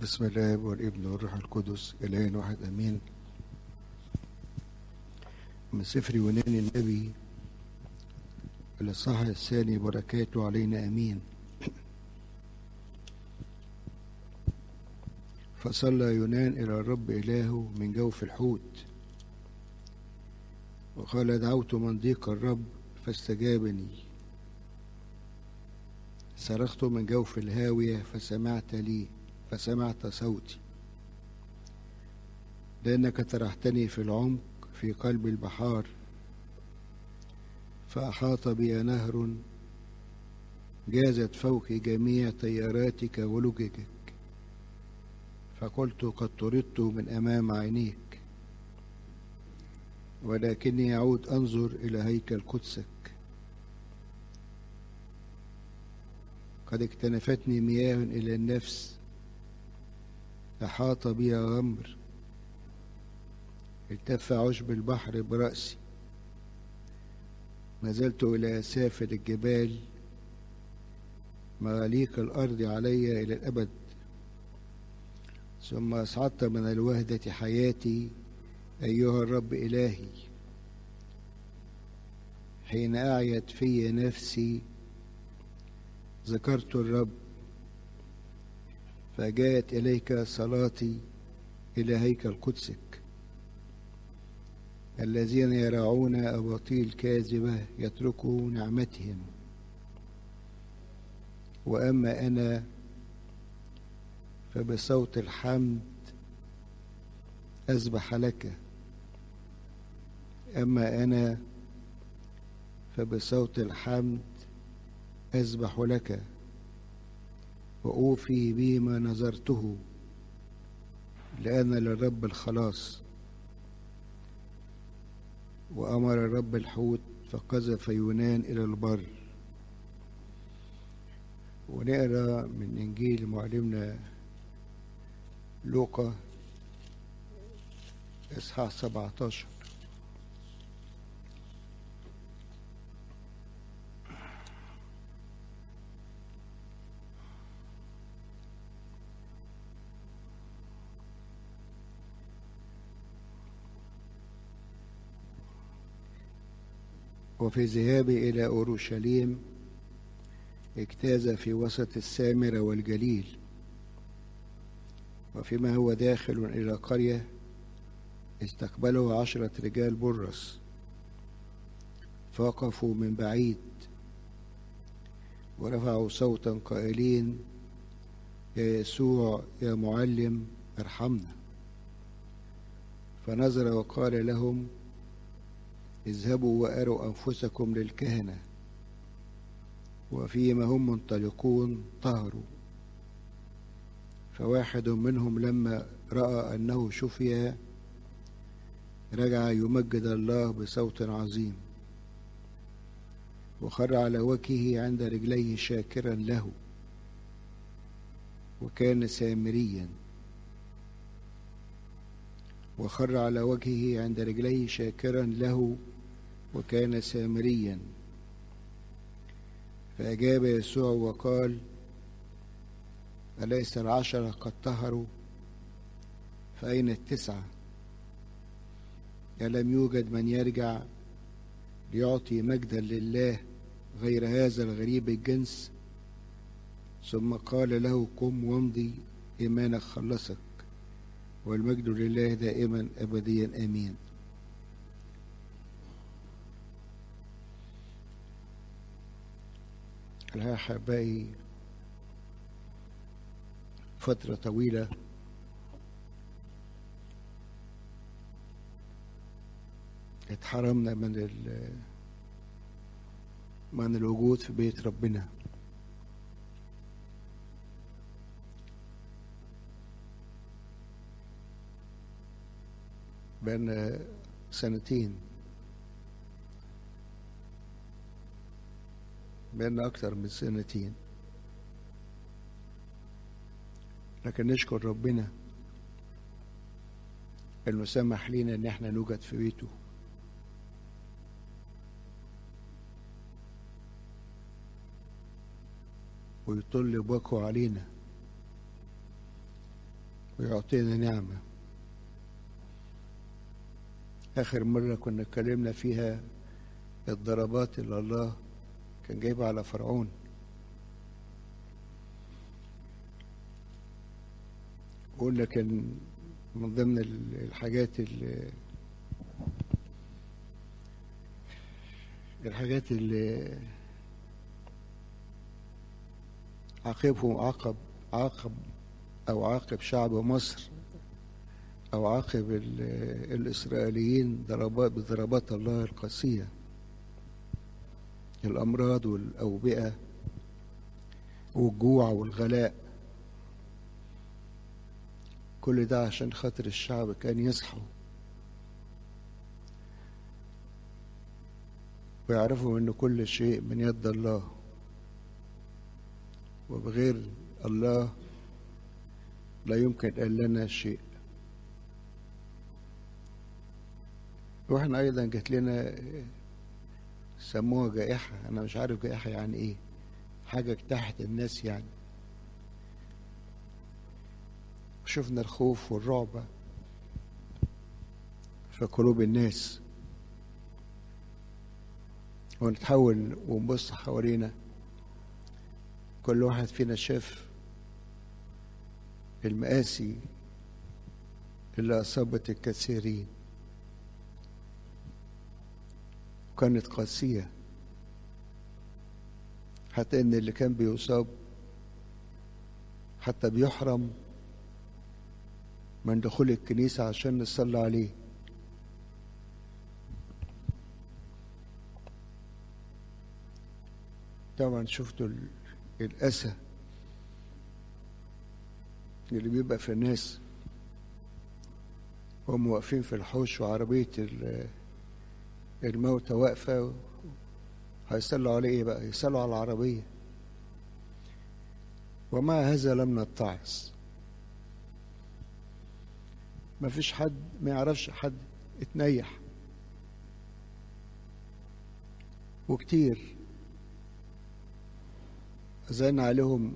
بسم الله والابن والروح القدس إلهين واحد أمين من سفر يونان النبي الإصحاح الثاني بركاته علينا أمين فصلى يونان إلى الرب إلهه من جوف الحوت وقال دعوت من ضيق الرب فاستجابني صرخت من جوف الهاوية فسمعت لي فسمعت صوتي لأنك طرحتني في العمق في قلب البحار فأحاط بي نهر جازت فوق جميع طياراتك ولججك فقلت قد طردت من أمام عينيك ولكني أعود أنظر إلى هيكل قدسك قد اكتنفتني مياه إلى النفس أحاط بي غمر التف عشب البحر برأسي نزلت إلى سافل الجبال مغاليق الأرض علي إلى الأبد ثم أصعدت من الوهدة حياتي أيها الرب إلهي حين أعيت في نفسي ذكرت الرب فجاءت إليك صلاتي إلى هيكل قدسك الذين يرعون أباطيل كاذبة يتركوا نعمتهم وأما أنا فبصوت الحمد أسبح لك أما أنا فبصوت الحمد أسبح لك وأوفي بما نظرته لأن للرب الخلاص وأمر الرب الحوت فقذف يونان إلى البر ونقرا من إنجيل معلمنا لوقا إصحاح 17 وفي ذهابي إلى أورشليم اجتاز في وسط السامرة والجليل وفيما هو داخل إلى قرية استقبله عشرة رجال برص فوقفوا من بعيد ورفعوا صوتا قائلين يا يسوع يا معلم ارحمنا فنظر وقال لهم اذهبوا وأروا أنفسكم للكهنة وفيما هم منطلقون طهروا فواحد منهم لما رأى أنه شفي رجع يمجد الله بصوت عظيم وخر على وجهه عند رجليه شاكرا له وكان سامريا وخر على وجهه عند رجليه شاكرا له وكان سامريا فأجاب يسوع وقال أليس العشرة قد طهروا فأين التسعة ألم يوجد من يرجع ليعطي مجدا لله غير هذا الغريب الجنس ثم قال له قم وامضي إيمانك خلصك والمجد لله دائما أبديا آمين الحقيقة أحبائي فترة طويلة اتحرمنا من ال من الوجود في بيت ربنا بقالنا سنتين بقالنا أكتر من سنتين لكن نشكر ربنا إنه سمح لينا إن إحنا نوجد في بيته ويطل بوجهه علينا ويعطينا نعمة آخر مرة كنا اتكلمنا فيها الضربات اللي الله كان جايبها على فرعون قلنا كان من ضمن الحاجات اللي الحاجات اللي عاقبهم عاقب عاقب أو عاقب شعب مصر أو عاقب الإسرائيليين ضربات بضربات الله القاسية الأمراض والأوبئة والجوع والغلاء كل ده عشان خاطر الشعب كان يصحوا ويعرفوا ان كل شيء من يد الله وبغير الله لا يمكن ان لنا شيء واحنا ايضا جات لنا سموها جائحة انا مش عارف جائحة يعني ايه حاجة اجتاحت الناس يعني شفنا الخوف والرعب في قلوب الناس ونتحول ونبص حوالينا كل واحد فينا شاف المآسي اللي أصابت الكثيرين كانت قاسية حتى إن اللي كان بيصاب حتى بيحرم من دخول الكنيسة عشان نصلي عليه طبعا شفتوا الأسى اللي بيبقى في الناس هم واقفين في الحوش وعربية الموتى واقفة هيصلوا عليه ايه بقى يصلوا على العربية ومع هذا لم نتعظ ما فيش حد ما يعرفش حد اتنيح وكتير زين عليهم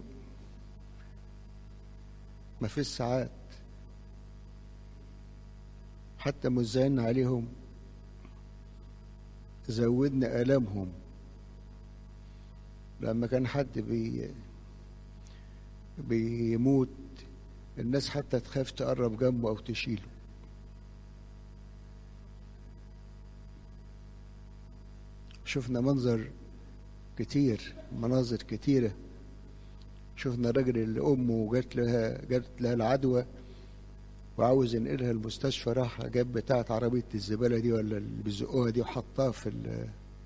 ما فيش ساعات حتى مش زين عليهم زودنا آلامهم لما كان حد بي بيموت الناس حتى تخاف تقرب جنبه أو تشيله شفنا منظر كتير مناظر كتيرة شفنا الراجل اللي أمه جات لها جات لها العدوى وعاوز ينقلها المستشفى راح جاب بتاعة عربية الزبالة دي ولا اللي بيزقوها دي وحطها في ال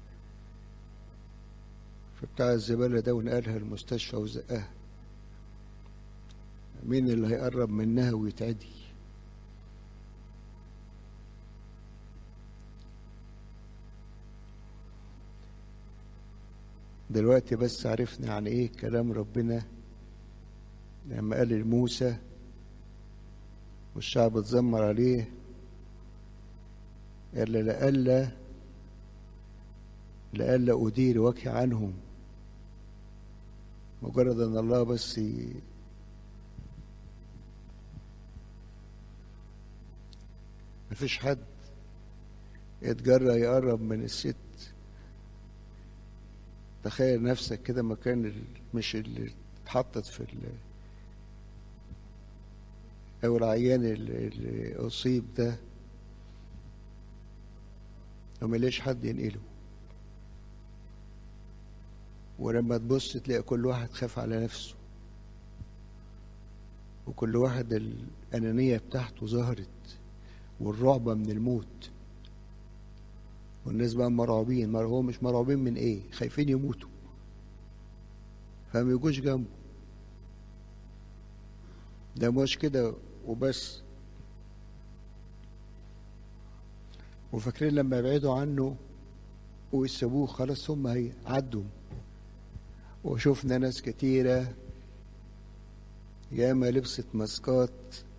في بتاع الزبالة ده ونقلها المستشفى وزقها مين اللي هيقرب منها ويتعدي دلوقتي بس عرفنا يعني ايه كلام ربنا لما قال لموسى والشعب اتذمر عليه قال لألا لألا أدير وجهي عنهم مجرد أن الله بس مفيش حد يتجرأ يقرب من الست تخيل نفسك كده مكان مش اللي اتحطت في ال او العيان اللي, اللي اصيب ده ومليش حد ينقله ولما تبص تلاقي كل واحد خاف على نفسه وكل واحد الأنانية بتاعته ظهرت والرعبة من الموت والناس بقى مرعوبين هو مش مرعوبين من ايه خايفين يموتوا فما يجوش جنبه ده مش كده وبس وفاكرين لما يبعدوا عنه ويسيبوه خلاص هم هي عدوا وشفنا ناس كتيرة ياما لبست ماسكات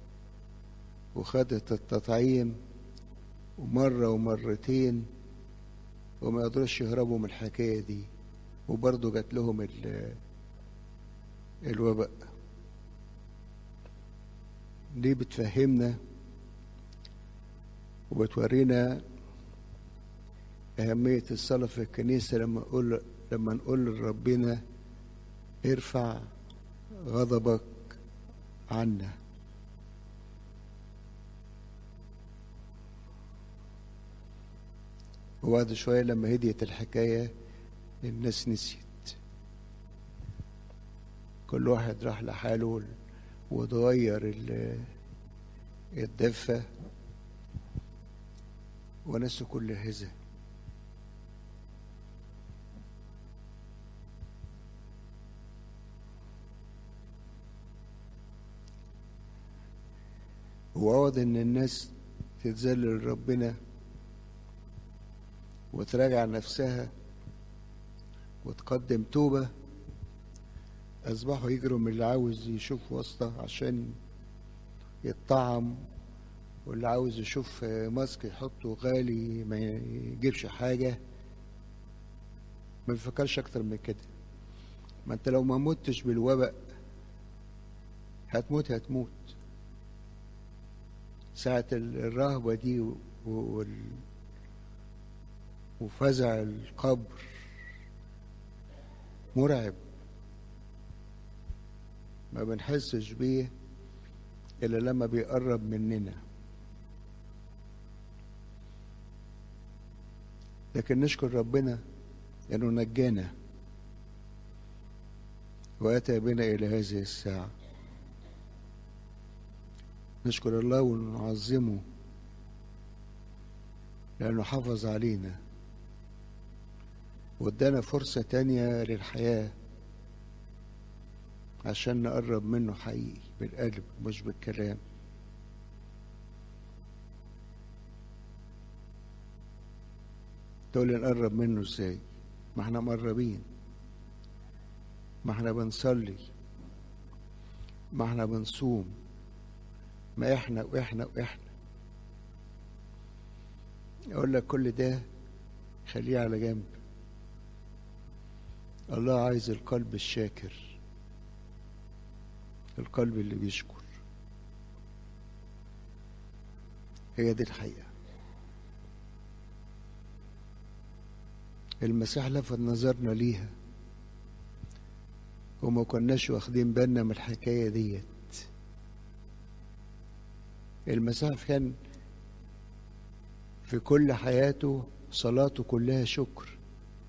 وخدت التطعيم ومرة ومرتين وما يقدروش يهربوا من الحكاية دي وبرضه جات لهم الوباء دي بتفهمنا وبتورينا أهمية الصلاة في الكنيسة لما نقول لما نقول لربنا ارفع غضبك عنا وبعد شوية لما هديت الحكاية الناس نسيت كل واحد راح لحاله وتغير الدفة ونسوا كل هذا وعوض ان الناس تتذلل لربنا وتراجع نفسها وتقدم توبة أصبحوا يجروا من اللي عاوز يشوف واسطة عشان يطعم واللي عاوز يشوف ماسك يحطه غالي ما يجيبش حاجة ما بيفكرش أكتر من كده ما أنت لو ما متش بالوباء هتموت هتموت ساعة الرهبة دي وال وفزع القبر مرعب ما بنحسش بيه إلا لما بيقرب مننا لكن نشكر ربنا لأنه نجانا وأتى بنا إلى هذه الساعة نشكر الله ونعظمه لأنه حافظ علينا وادانا فرصة تانية للحياة عشان نقرب منه حقيقي بالقلب مش بالكلام تقول نقرب منه ازاي ما احنا مقربين ما احنا بنصلي ما احنا بنصوم ما احنا واحنا واحنا اقول لك كل ده خليه على جنب الله عايز القلب الشاكر القلب اللي بيشكر هي دي الحقيقة المسيح لفت نظرنا ليها وما كناش واخدين بالنا من الحكاية ديت المسيح كان في كل حياته صلاته كلها شكر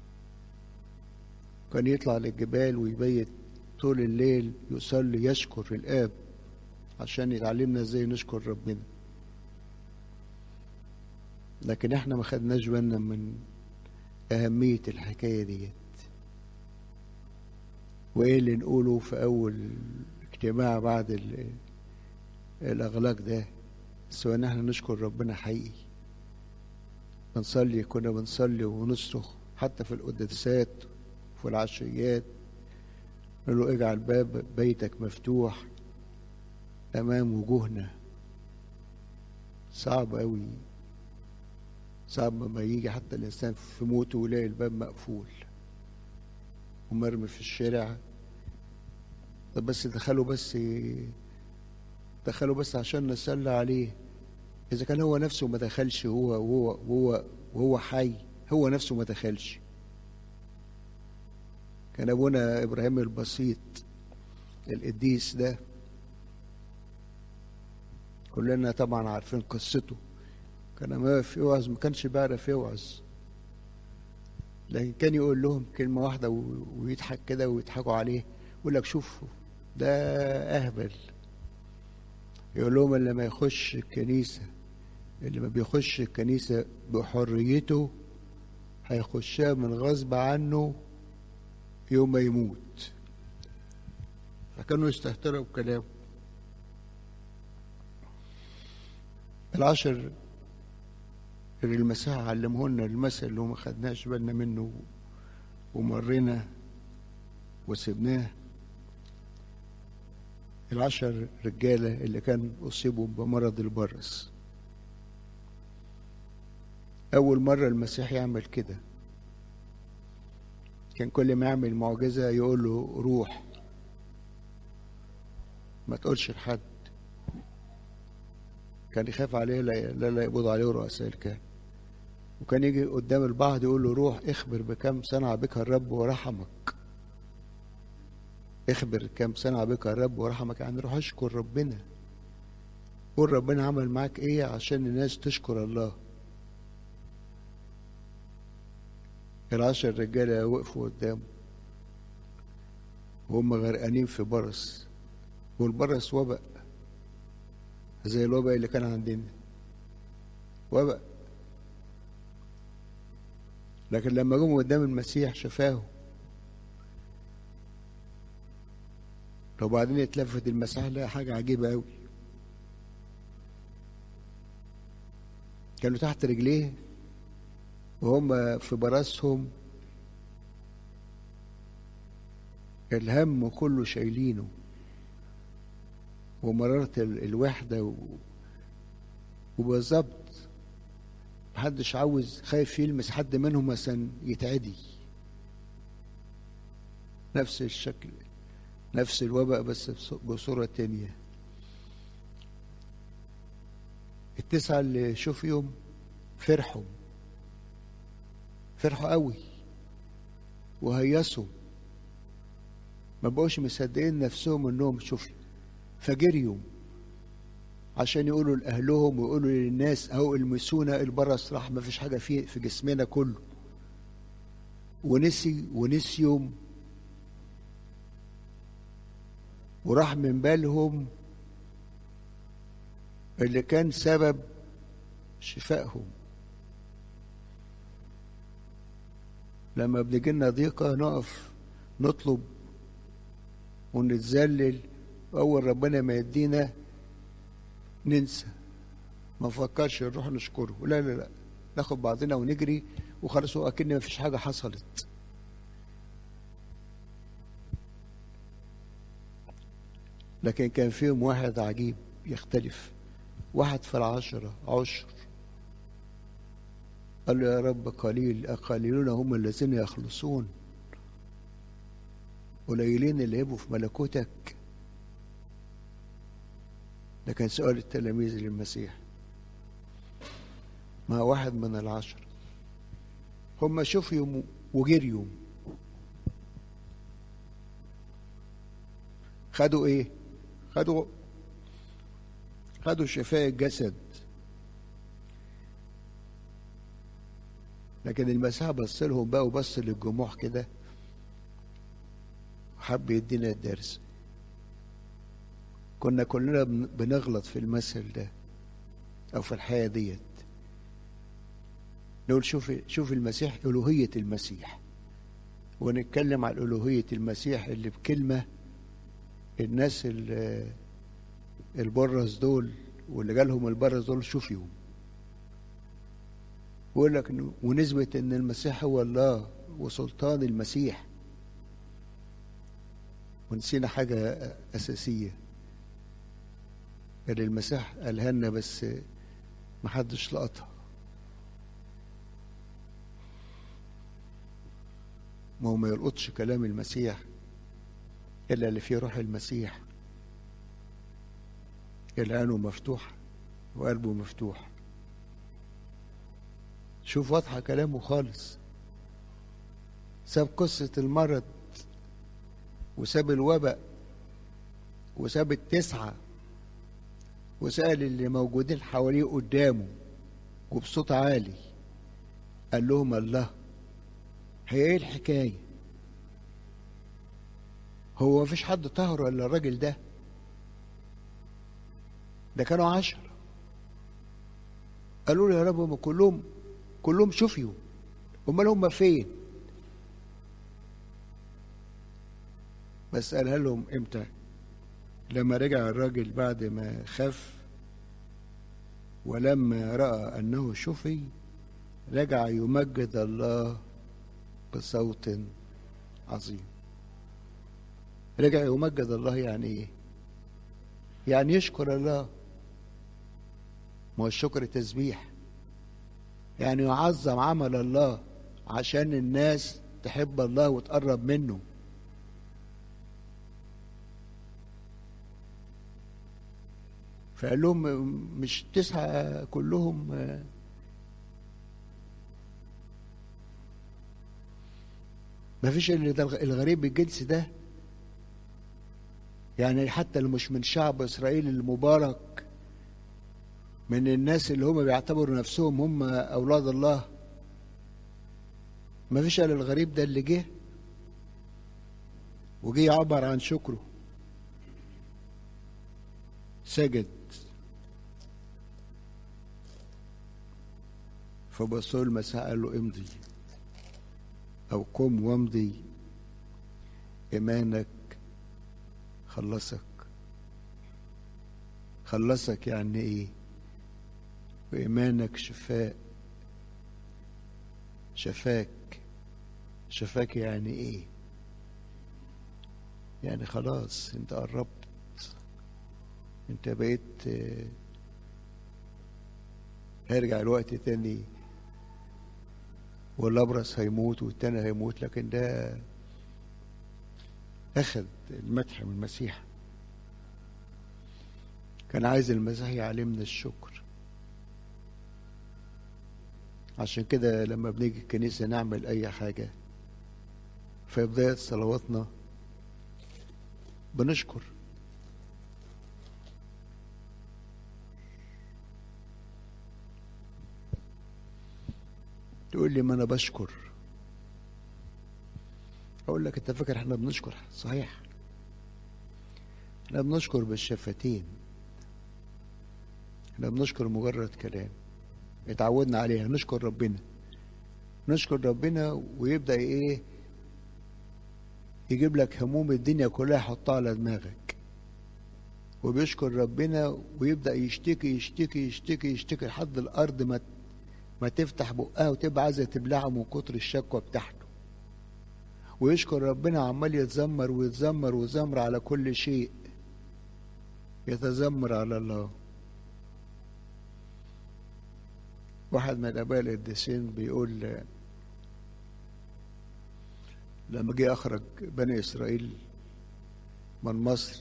كان يطلع للجبال ويبيت طول الليل يصلي يشكر الآب عشان يتعلمنا ازاي نشكر ربنا لكن احنا ما خدناش بالنا من أهمية الحكاية ديت وإيه اللي نقوله في أول اجتماع بعد الأغلاق ده سواء إن احنا نشكر ربنا حقيقي بنصلي كنا بنصلي ونصرخ حتى في القداسات وفي العشيات نقول له اجعل باب بيتك مفتوح أمام وجوهنا صعب أوي صعب ما يجي حتى الإنسان في موته ويلاقي الباب مقفول ومرمي في الشارع طب بس دخلوا بس دخلوا بس عشان نصلي عليه إذا كان هو نفسه ما دخلش هو وهو وهو وهو حي هو نفسه ما دخلش كان أبونا إبراهيم البسيط القديس ده كلنا طبعا عارفين قصته كان ما واقف يوعظ ما كانش بيعرف يوعظ لكن كان يقول لهم كلمة واحدة ويضحك كده ويضحكوا عليه يقول لك شوفوا ده أهبل يقول لهم اللي ما يخش الكنيسة اللي ما بيخش الكنيسة بحريته هيخشها من غصب عنه يوم ما يموت فكانوا يستهتروا بكلامه العشر اللي المسيح علمه لنا المثل اللي ما خدناش بالنا منه ومرينا وسبناه العشر رجالة اللي كان أصيبوا بمرض البرص أول مرة المسيح يعمل كده كان كل ما يعمل معجزة يقول له روح ما تقولش لحد كان يخاف عليه لا لا, لا يقبض عليه رؤساء الكهنة وكان يجي قدام البعض يقول له روح اخبر بكم صنع بك الرب ورحمك اخبر كم صنع بك الرب ورحمك يعني روح اشكر ربنا قول ربنا عمل معاك ايه عشان الناس تشكر الله العشر رجاله وقفوا قدامه وهم غرقانين في برص والبرص وباء زي الوباء اللي كان عندنا وباء لكن لما جم قدام المسيح شفاهم وبعدين اتلفت المسيح لقى حاجة عجيبة أوي كانوا تحت رجليه وهم في براسهم الهم كله شايلينه ومرارة الوحدة و... وبالظبط محدش عاوز خايف يلمس حد منهم مثلا يتعدي نفس الشكل نفس الوباء بس بصورة تانية التسعة اللي شوفيهم فرحوا فرحوا قوي وهيصوا ما بقوش مصدقين نفسهم انهم شوفوا فجريوا عشان يقولوا لأهلهم ويقولوا للناس أهو المسونا البرص راح ما فيش حاجة فيه في جسمنا كله ونسي ونسيهم وراح من بالهم اللي كان سبب شفائهم لما بنجيلنا ضيقة نقف نطلب ونتذلل أول ربنا ما يدينا ننسى ما نفكرش نروح نشكره لا لا لا ناخد بعضنا ونجري وخلاص اكن ما فيش حاجه حصلت لكن كان فيهم واحد عجيب يختلف واحد في العشرة عشر قال له يا رب قليل أقليلون هم الذين يخلصون قليلين اللي يبقوا في ملكوتك ده كان سؤال التلاميذ للمسيح ما واحد من العشر هم شفيوا وجريوا خدوا ايه خدوا خدوا شفاء الجسد لكن المسيح بص لهم بقى وبص للجموع كده وحب يدينا الدرس كنا كلنا بنغلط في المثل ده او في الحياه ديت نقول شوف شوف المسيح الوهيه المسيح ونتكلم عن الوهيه المسيح اللي بكلمه الناس اللي البرص دول واللي جالهم البرص دول شوفيهم ويقول لك ونثبت ان المسيح هو الله وسلطان المسيح ونسينا حاجه اساسيه اللي المسيح قالها لنا بس محدش لقطها ما هو ما يلقطش كلام المسيح إلا اللي فيه روح المسيح اللي عينه مفتوح وقلبه مفتوح شوف واضحة كلامه خالص ساب قصة المرض وساب الوباء وساب التسعة وسأل اللي موجودين حواليه قدامه وبصوت عالي قال لهم الله هي ايه الحكاية هو مفيش حد طهر الا الراجل ده ده كانوا عشرة قالوا له يا رب هم كلهم كلهم شفيوا امال هم فين بس قالها لهم امتى لما رجع الراجل بعد ما خف ولما راى انه شفي رجع يمجد الله بصوت عظيم رجع يمجد الله يعني ايه يعني يشكر الله ما هو الشكر تسبيح يعني يعظم عمل الله عشان الناس تحب الله وتقرب منه فقال لهم مش تسعة كلهم ما فيش الا الغريب الجنس ده يعني حتى اللي مش من شعب اسرائيل المبارك من الناس اللي هم بيعتبروا نفسهم هم اولاد الله ما فيش الا الغريب ده اللي جه وجه يعبر عن شكره سجد فبصوا المسيح قال له امضي او قم وامضي ايمانك خلصك خلصك يعني ايه وايمانك شفاء شفاك شفاك يعني ايه يعني خلاص انت قربت انت بقيت هيرجع الوقت تاني والابرص هيموت والتاني هيموت لكن ده اخذ المدح من المسيح كان عايز المسيح يعلمنا الشكر عشان كده لما بنيجي الكنيسة نعمل أي حاجة في بداية صلواتنا بنشكر تقول لي ما أنا بشكر أقول لك أنت فاكر إحنا بنشكر صحيح إحنا بنشكر بالشفتين إحنا بنشكر مجرد كلام اتعودنا عليها نشكر ربنا نشكر ربنا ويبدأ ايه يجيب لك هموم الدنيا كلها يحطها على دماغك وبيشكر ربنا ويبدأ يشتكي يشتكي يشتكي يشتكي لحد الأرض ما ما تفتح بقها وتبقى عايزة تبلعه من كتر الشكوى بتاعته ويشكر ربنا عمال يتذمر ويتذمر ويتذمر على كل شيء يتذمر على الله واحد من الاباء القديسين بيقول لما جه اخرج بني اسرائيل من مصر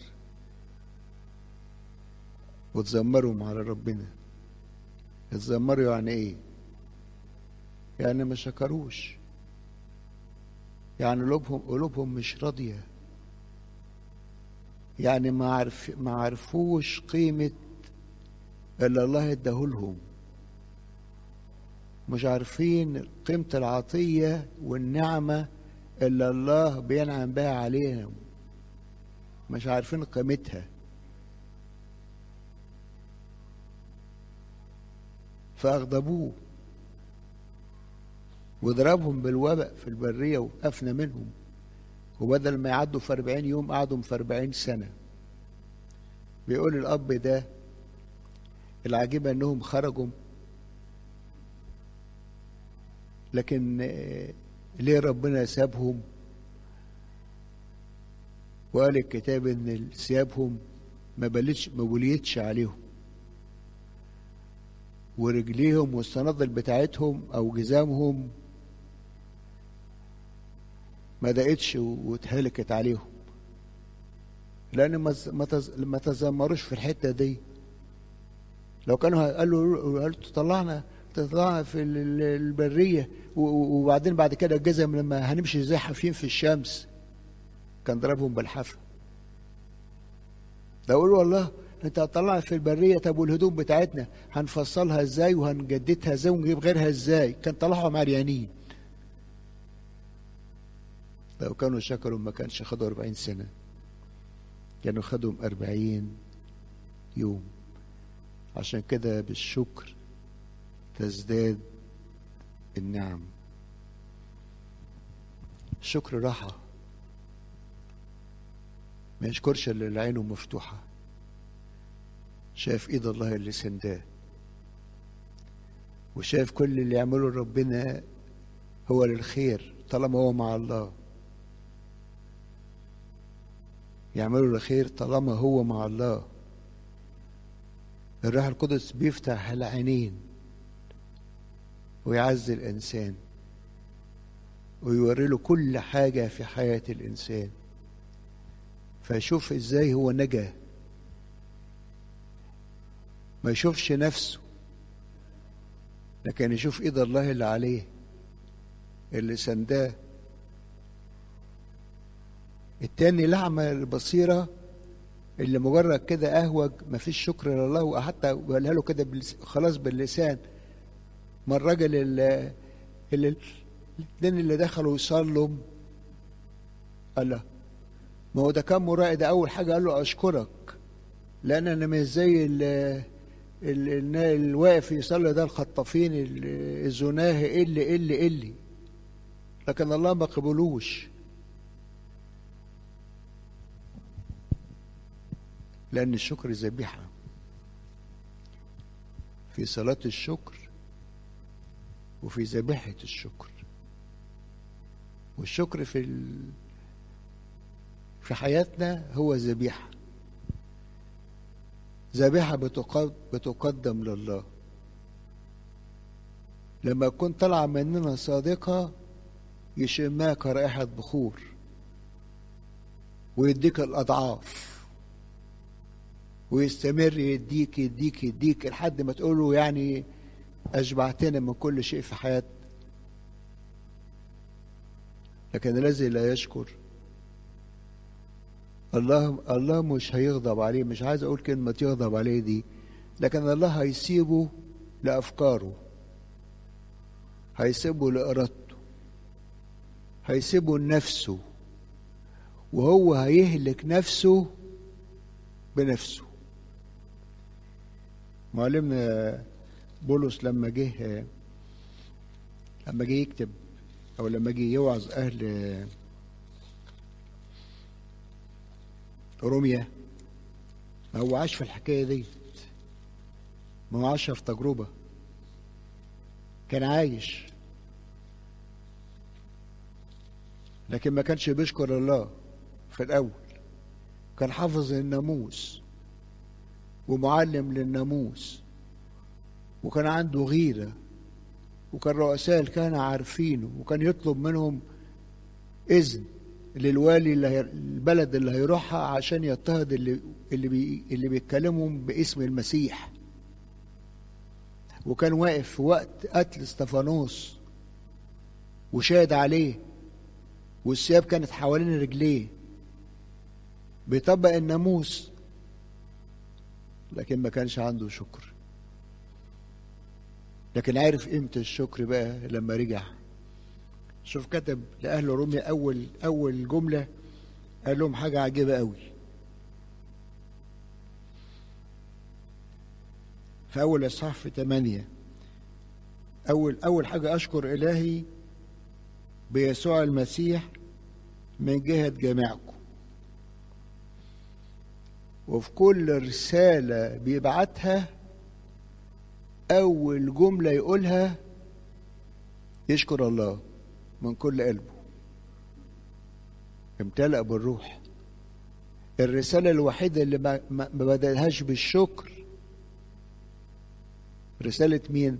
وتذمرهم على ربنا اتذمروا يعني ايه يعني ما شكروش يعني قلوبهم قلوبهم مش راضيه يعني ما عرف ما عرفوش قيمه اللي الله اداهولهم مش عارفين قيمة العطية والنعمة اللي الله بينعم بها عليهم مش عارفين قيمتها فأغضبوه وضربهم بالوباء في البرية وأفنى منهم وبدل ما يعدوا في أربعين يوم قعدوا في أربعين سنة بيقول الأب ده العجيبة أنهم خرجوا لكن ليه ربنا سابهم وقال الكتاب ان ثيابهم ما بلتش ما بليتش عليهم ورجليهم والصنادل بتاعتهم او جزامهم ما دقتش واتهلكت عليهم لان ما تذمروش في الحته دي لو كانوا قالوا قالوا طلعنا طلعنا في البريه وبعدين بعد كده الجزم لما هنمشي زي حافين في الشمس كان ضربهم بالحافه ده يقولوا والله انت هتطلعنا في البريه طب والهدوم بتاعتنا هنفصلها ازاي وهنجددها ازاي ونجيب غيرها ازاي كان طلعهم عريانين لو كانوا شكروا ما كانش خدوا 40 سنه كانوا خدهم 40 يوم عشان كده بالشكر تزداد النعم الشكر راحة ما يشكرش اللي عينه مفتوحة شايف ايد الله اللي سنداه وشايف كل اللي يعمله ربنا هو للخير طالما هو مع الله يعمله للخير طالما هو مع الله الروح القدس بيفتح العينين ويعزي الإنسان ويوري له كل حاجة في حياة الإنسان فيشوف إزاي هو نجا ما يشوفش نفسه لكن يشوف ايد الله اللي عليه اللي سنداه التاني الأعمى البصيرة اللي مجرد كده أهوج ما فيش شكر لله وحتى قالها له كده خلاص باللسان ما الراجل اللي اللي الاثنين اللي دخلوا يصلوا قال له ما هو ده كان مرائد أول حاجة قال له أشكرك لأن أنا مش زي اللي واقف يصلي ده الخطافين الزناه اللي اللي اللي لكن الله ما قبلوش لأن الشكر ذبيحة في صلاة الشكر وفي ذبيحة الشكر والشكر في ال... في حياتنا هو ذبيحة ذبيحة بتقدم لله لما تكون طالعة مننا صادقة يشمها كرائحة بخور ويديك الأضعاف ويستمر يديك يديك يديك لحد ما تقوله يعني أشبعتنا من كل شيء في حياتنا لكن الذي لا يشكر الله الله مش هيغضب عليه مش عايز اقول كلمه يغضب عليه دي لكن الله هيسيبه لافكاره هيسيبه لارادته هيسيبه لنفسه وهو هيهلك نفسه بنفسه معلمنا بولس لما جه لما جه يكتب او لما جه يوعظ اهل روميا ما هو عاش في الحكايه دي ما هو عاش في تجربه كان عايش لكن ما كانش بيشكر الله في الاول كان حافظ الناموس ومعلم للناموس وكان عنده غيره وكان رؤساء الكهنة عارفينه وكان يطلب منهم إذن للوالي اللي هي البلد اللي هيروحها عشان يضطهد اللي اللي بي اللي بيتكلموا باسم المسيح وكان واقف في وقت قتل استفانوس وشاهد عليه والثياب كانت حوالين رجليه بيطبق الناموس لكن ما كانش عنده شكر لكن عارف قيمة الشكر بقى لما رجع شوف كتب لأهل روميا أول أول جملة قال لهم حاجة عجيبة قوي في أول إصحاح في ثمانية أول أول حاجة أشكر إلهي بيسوع المسيح من جهة جميعكم وفي كل رسالة بيبعتها أول جملة يقولها يشكر الله من كل قلبه امتلأ بالروح الرسالة الوحيدة اللي ما, ما بدأهاش بالشكر رسالة مين؟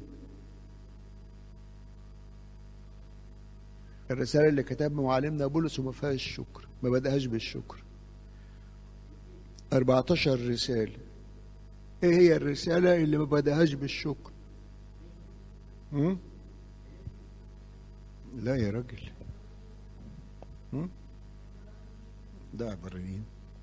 الرسالة اللي كتبها معلمنا بولس وما فيهاش الشكر ما بدأهاش بالشكر 14 رسالة ايه هي الرسالة اللي ما بدأهاش بالشكر م? لا يا راجل م? ده عبرانيين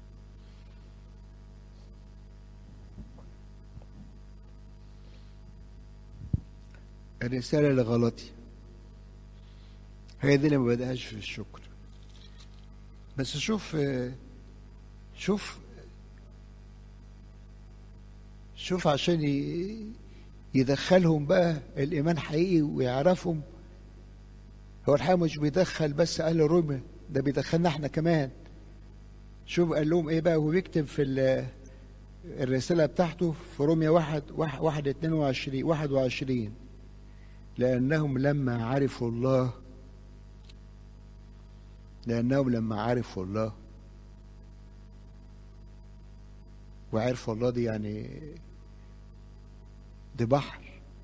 الرسالة لغلطي هي دي اللي ما بدأهاش في الشكر بس شوف شوف شوف عشان يدخلهم بقى الإيمان حقيقي ويعرفهم هو الحقيقة مش بيدخل بس أهل روما ده بيدخلنا احنا كمان شوف قال لهم ايه بقى وبيكتب في الرسالة بتاعته في روميا واحد واحد, واحد اتنين وعشرين واحد وعشرين لأنهم لما عرفوا الله لأنهم لما عرفوا الله وعرفوا الله دي يعني دي بحر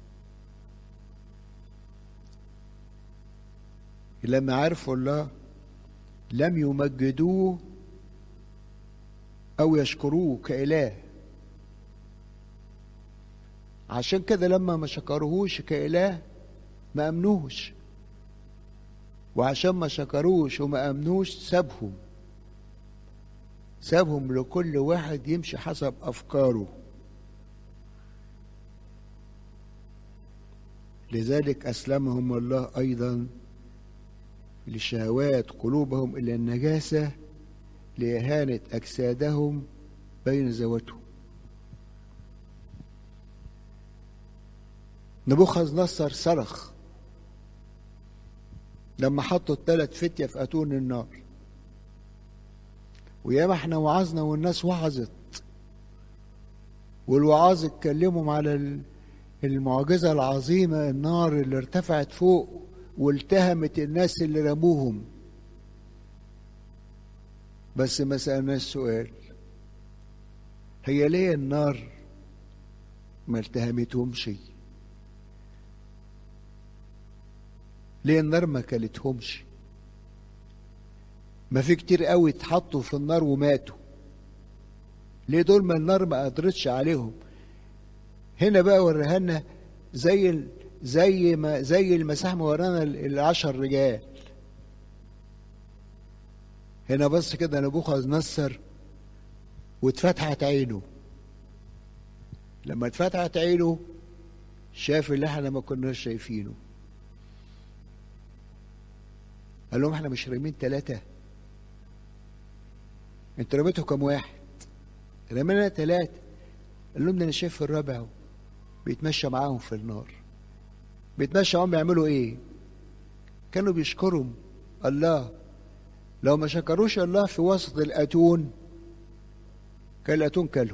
لما عرفوا الله لم يمجدوه أو يشكروه كإله عشان كده لما ما شكروهوش كإله ما أمنوش وعشان ما شكروش وما أمنوش سابهم سابهم لكل واحد يمشي حسب أفكاره لذلك أسلمهم الله أيضا لشهوات قلوبهم إلى النجاسة لإهانة أجسادهم بين ذواتهم نبوخذ نصر صرخ لما حطوا الثلاث فتية في أتون النار وياما احنا وعظنا والناس وعظت والوعاظ اتكلموا على المعجزة العظيمة النار اللي ارتفعت فوق والتهمت الناس اللي رموهم بس ما سألناش سؤال هي ليه النار ما التهمتهمش ليه النار ما كلتهمش ما في كتير قوي اتحطوا في النار وماتوا ليه دول ما النار ما قدرتش عليهم هنا بقى وريها لنا زي زي ما زي المساح ما ورانا العشر رجال هنا بس كده نبوخذ نصر واتفتحت عينه لما اتفتحت عينه شاف اللي احنا ما كناش شايفينه قال لهم احنا مش رامين ثلاثة انتوا رميتوا كم واحد رمينا ثلاثة قال لهم ده انا شايف الرابع بيتمشى معاهم في النار بيتمشى معاهم بيعملوا ايه كانوا بيشكروا الله لو ما شكروش الله في وسط الاتون كان الاتون كله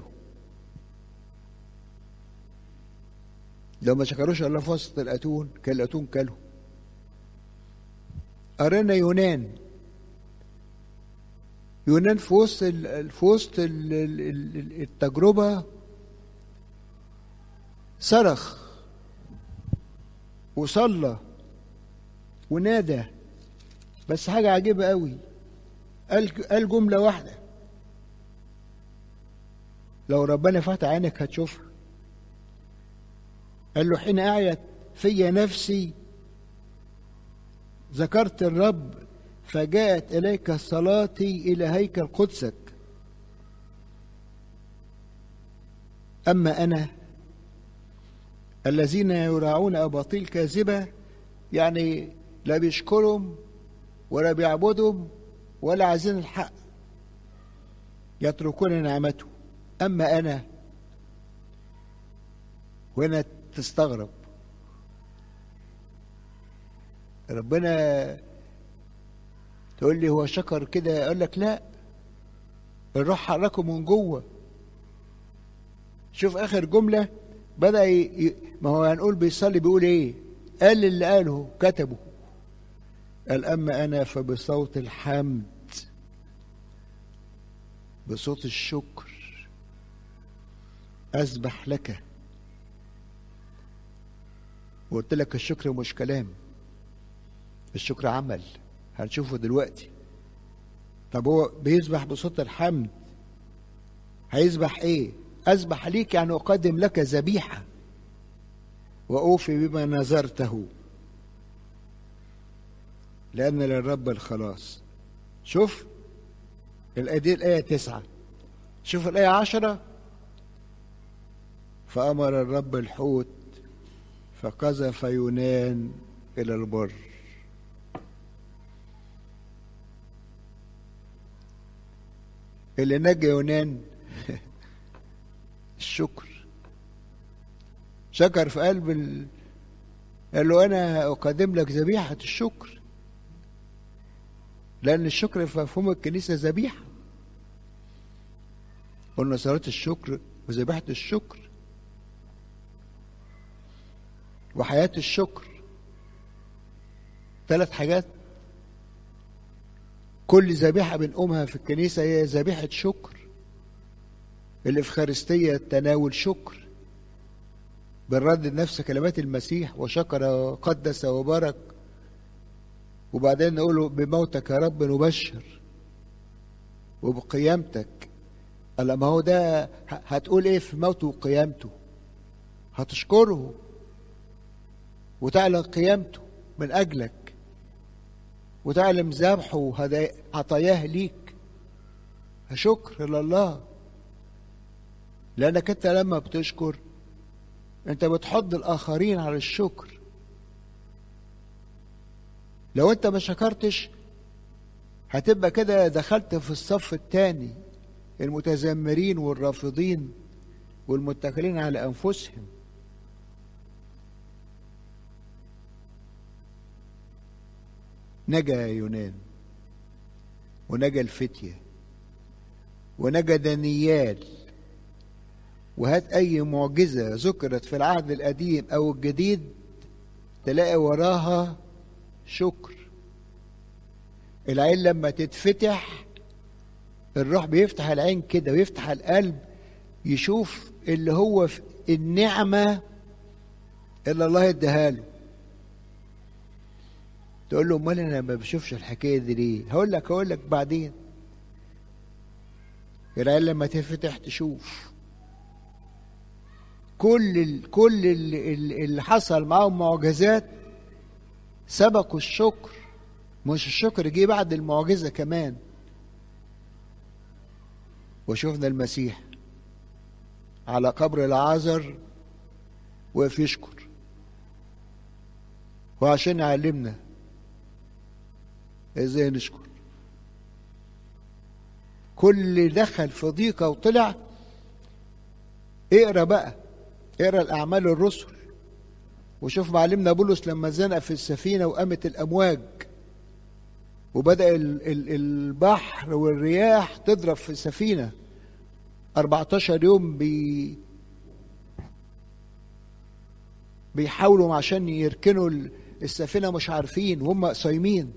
لو ما شكروش الله في وسط الاتون كان الاتون كله قرينا يونان يونان في وسط في وسط التجربه صرخ وصلى ونادى بس حاجه عجيبه قوي قال قال جمله واحده لو ربنا فتح عينك هتشوفها قال له حين اعيت في نفسي ذكرت الرب فجاءت إليك صلاتي إلى هيكل قدسك أما أنا الذين يراعون أباطيل كاذبة يعني لا بيشكرهم ولا بيعبدهم ولا عايزين الحق يتركون نعمته أما أنا وهنا تستغرب ربنا تقول لي هو شكر كده اقول لك لا الروح حركه من جوه شوف اخر جمله بدا ي... ما هو هنقول بيصلي بيقول ايه قال اللي قاله كتبه قال اما انا فبصوت الحمد بصوت الشكر اسبح لك وقلت لك الشكر مش كلام الشكر عمل هنشوفه دلوقتي طب هو بيسبح بصوت الحمد هيسبح ايه اسبح ليك يعني اقدم لك ذبيحه واوفي بما نذرته لان للرب الخلاص شوف الآية دي الآية تسعة شوف الآية عشرة فأمر الرب الحوت فقذف يونان إلى البر اللي نجى يونان الشكر شكر في قلب ال... قال له انا اقدم لك ذبيحه الشكر لان الشكر في مفهوم الكنيسه ذبيحه قلنا صلاه الشكر وذبيحه الشكر وحياه الشكر ثلاث حاجات كل ذبيحة بنقومها في الكنيسة هي ذبيحة شكر الإفخارستية تناول شكر بنردد نفس كلمات المسيح وشكر قدس وبارك وبعدين نقول بموتك يا رب نبشر وبقيامتك قال ما هو ده هتقول ايه في موته وقيامته هتشكره وتعلن قيامته من أجلك وتعلم ذبحه وعطاياه ليك شكر لله لأنك أنت لما بتشكر أنت بتحض الآخرين على الشكر لو أنت ما شكرتش هتبقى كده دخلت في الصف الثاني المتذمرين والرافضين والمتكلين على أنفسهم نجا يونان ونجا الفتية ونجا دانيال وهات أي معجزة ذكرت في العهد القديم أو الجديد تلاقي وراها شكر العين لما تتفتح الروح بيفتح العين كده ويفتح القلب يشوف اللي هو في النعمة اللي الله اداها له تقول له امال انا ما بشوفش الحكايه دي ليه هقول لك هقول لك بعدين العين لما تفتح تشوف كل ال كل اللي, اللي حصل معاهم معجزات سبقوا الشكر مش الشكر جه بعد المعجزه كمان وشفنا المسيح على قبر العازر وقف يشكر وعشان يعلمنا ازاي نشكر كل اللي دخل في ضيقة وطلع اقرا بقى اقرا الاعمال الرسل وشوف معلمنا بولس لما زنق في السفينة وقامت الامواج وبدأ ال ال البحر والرياح تضرب في السفينة 14 يوم بي بيحاولوا عشان يركنوا السفينة مش عارفين وهم صايمين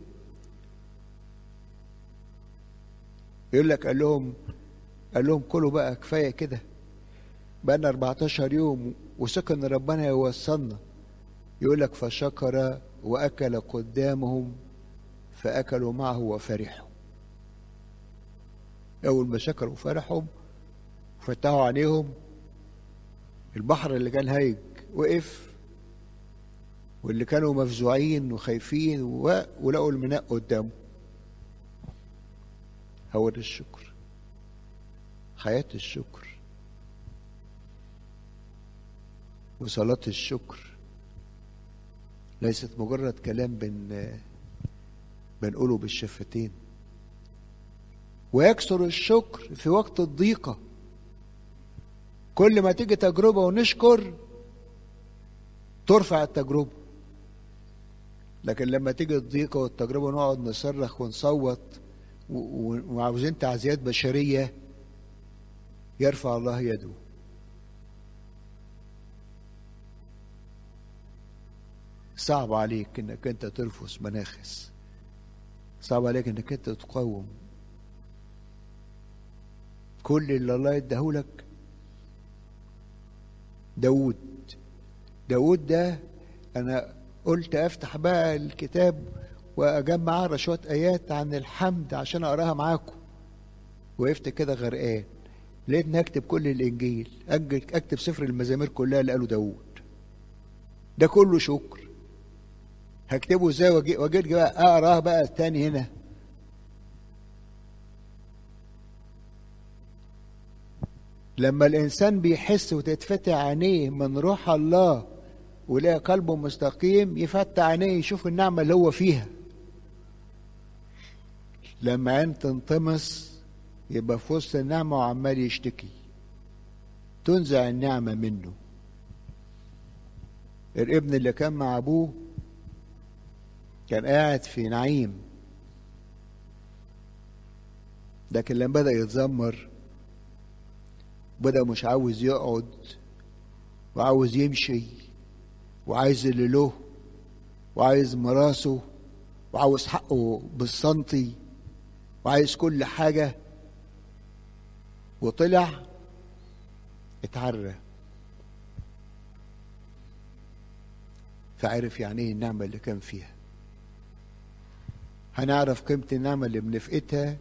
يقول لك قال لهم قال لهم كلوا بقى كفايه كده بقالنا 14 يوم وسكن ربنا يوصلنا يقول لك فشكر واكل قدامهم فاكلوا معه وفرحوا اول ما شكروا وفرحوا فتحوا عليهم البحر اللي كان هايج وقف واللي كانوا مفزوعين وخايفين ولقوا الميناء قدامه هو ده الشكر حياة الشكر وصلاة الشكر ليست مجرد كلام بن بنقوله بالشفتين ويكثر الشكر في وقت الضيقة كل ما تيجي تجربة ونشكر ترفع التجربة لكن لما تيجي الضيقة والتجربة نقعد نصرخ ونصوت وعاوزين تعزيات بشرية يرفع الله يده صعب عليك انك انت ترفس مناخس صعب عليك انك انت تقاوم كل اللي الله اداهولك داود داود ده انا قلت افتح بقى الكتاب واجمع اقرا شويه ايات عن الحمد عشان اقراها معاكم وقفت كده غرقان لقيت اني اكتب كل الانجيل اكتب سفر المزامير كلها اللي قاله داود ده كله شكر هكتبه ازاي واجي بقى اقراه بقى تاني هنا لما الانسان بيحس وتتفتح عينيه من روح الله ويلاقي قلبه مستقيم يفتح عينيه يشوف النعمه اللي هو فيها لما عين تنطمس يبقى في وسط النعمة وعمال يشتكي تنزع النعمة منه الابن اللي كان مع أبوه كان قاعد في نعيم لكن لما بدأ يتذمر بدأ مش عاوز يقعد وعاوز يمشي وعايز اللي له وعايز مراسه وعاوز حقه بالسنتي وعايز كل حاجة وطلع اتعرى فعرف يعني ايه النعمة اللي كان فيها هنعرف قيمة النعمة اللي بنفقتها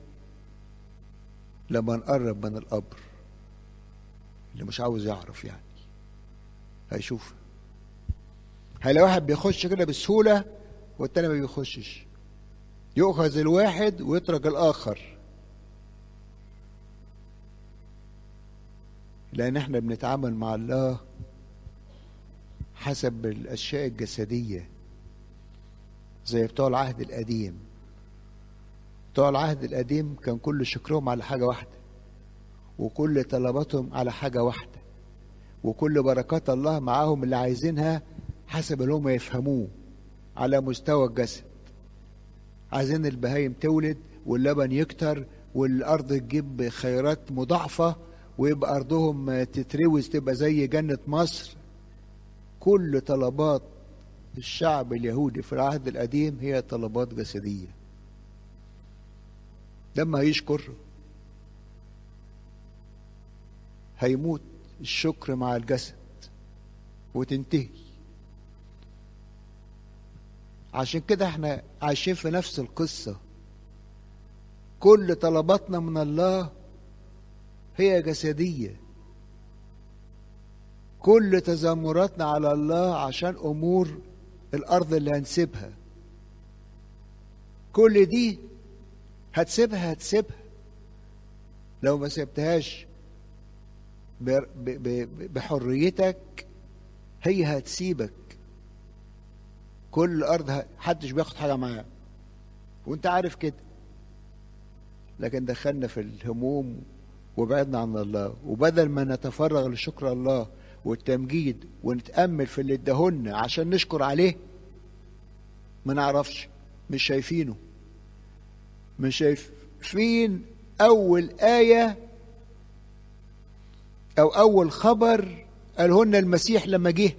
لما نقرب من القبر اللي مش عاوز يعرف يعني هيشوف هيلاقي واحد بيخش كده بسهولة والتاني ما بيخشش يؤخذ الواحد ويترك الآخر لأن احنا بنتعامل مع الله حسب الأشياء الجسدية زي بتوع العهد القديم بتوع العهد القديم كان كل شكرهم على حاجة واحدة وكل طلباتهم على حاجة واحدة وكل بركات الله معاهم اللي عايزينها حسب اللي هم يفهموه على مستوى الجسد عايزين البهايم تولد واللبن يكتر والأرض تجيب خيرات مضاعفة ويبقى أرضهم تتروز تبقى زي جنة مصر كل طلبات الشعب اليهودي في العهد القديم هي طلبات جسدية لما هيشكر هيموت الشكر مع الجسد وتنتهي عشان كده احنا عايشين في نفس القصة كل طلباتنا من الله هي جسدية كل تذمراتنا على الله عشان أمور الأرض اللي هنسيبها كل دي هتسيبها هتسيبها لو ما سبتهاش بحريتك هي هتسيبك كل الارض محدش بياخد حاجه معاه وانت عارف كده لكن دخلنا في الهموم وبعدنا عن الله وبدل ما نتفرغ لشكر الله والتمجيد ونتامل في اللي اداهولنا عشان نشكر عليه ما نعرفش مش شايفينه مش شايفين اول ايه او اول خبر قالهن المسيح لما جه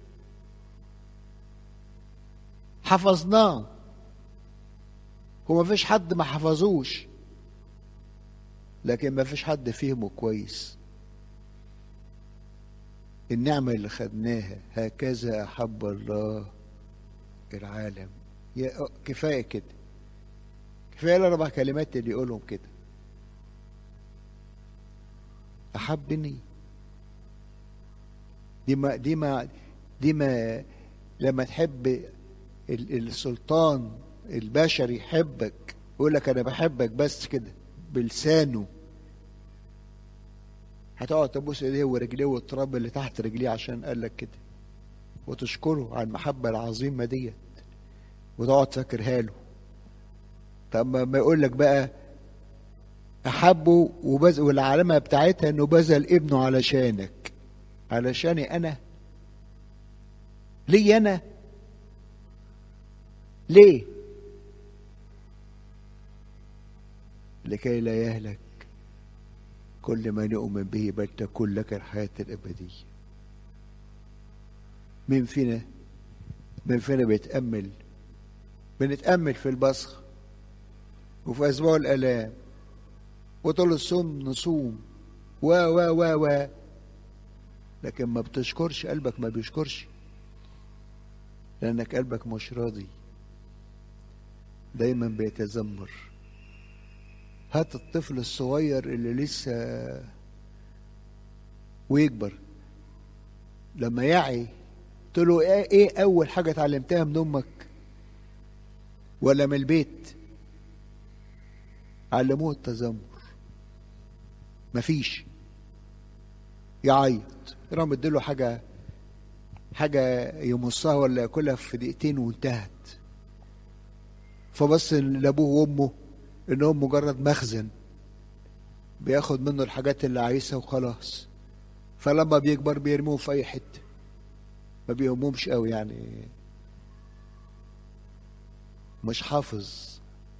حفظناه وما فيش حد ما حفظوش لكن ما فيش حد فهمه كويس النعمة اللي خدناها هكذا أحب الله العالم يا كفاية كده كفاية الأربع كلمات اللي يقولهم كده أحبني دي ما دي ما دي ما لما تحب السلطان البشري يحبك يقول لك انا بحبك بس كده بلسانه هتقعد تبوس ايديه ورجليه والتراب اللي تحت رجليه عشان قال لك كده وتشكره على المحبه العظيمه ديت وتقعد فاكرها له طب ما يقول لك بقى احبه وبز والعلامه بتاعتها انه بذل ابنه علشانك علشاني انا ليه انا ليه لكي لا يهلك كل من يؤمن به بل تكون لك الحياة الأبدية مين فينا مين فينا بيتأمل بنتأمل في البصخ وفي أسبوع الآلام وطول الصوم نصوم و و و و لكن ما بتشكرش قلبك ما بيشكرش لأنك قلبك مش راضي دايما بيتذمر هات الطفل الصغير اللي لسه ويكبر لما يعي قلت له ايه, ايه اول حاجه اتعلمتها من امك ولا من البيت علموه التذمر مفيش يعيط يروح مديله حاجه حاجه يمصها ولا ياكلها في دقيقتين وانتهت فبص لابوه وامه انهم مجرد مخزن بياخد منه الحاجات اللي عايزها وخلاص فلما بيكبر بيرموه في اي حته ما بيهمهمش قوي يعني مش حافظ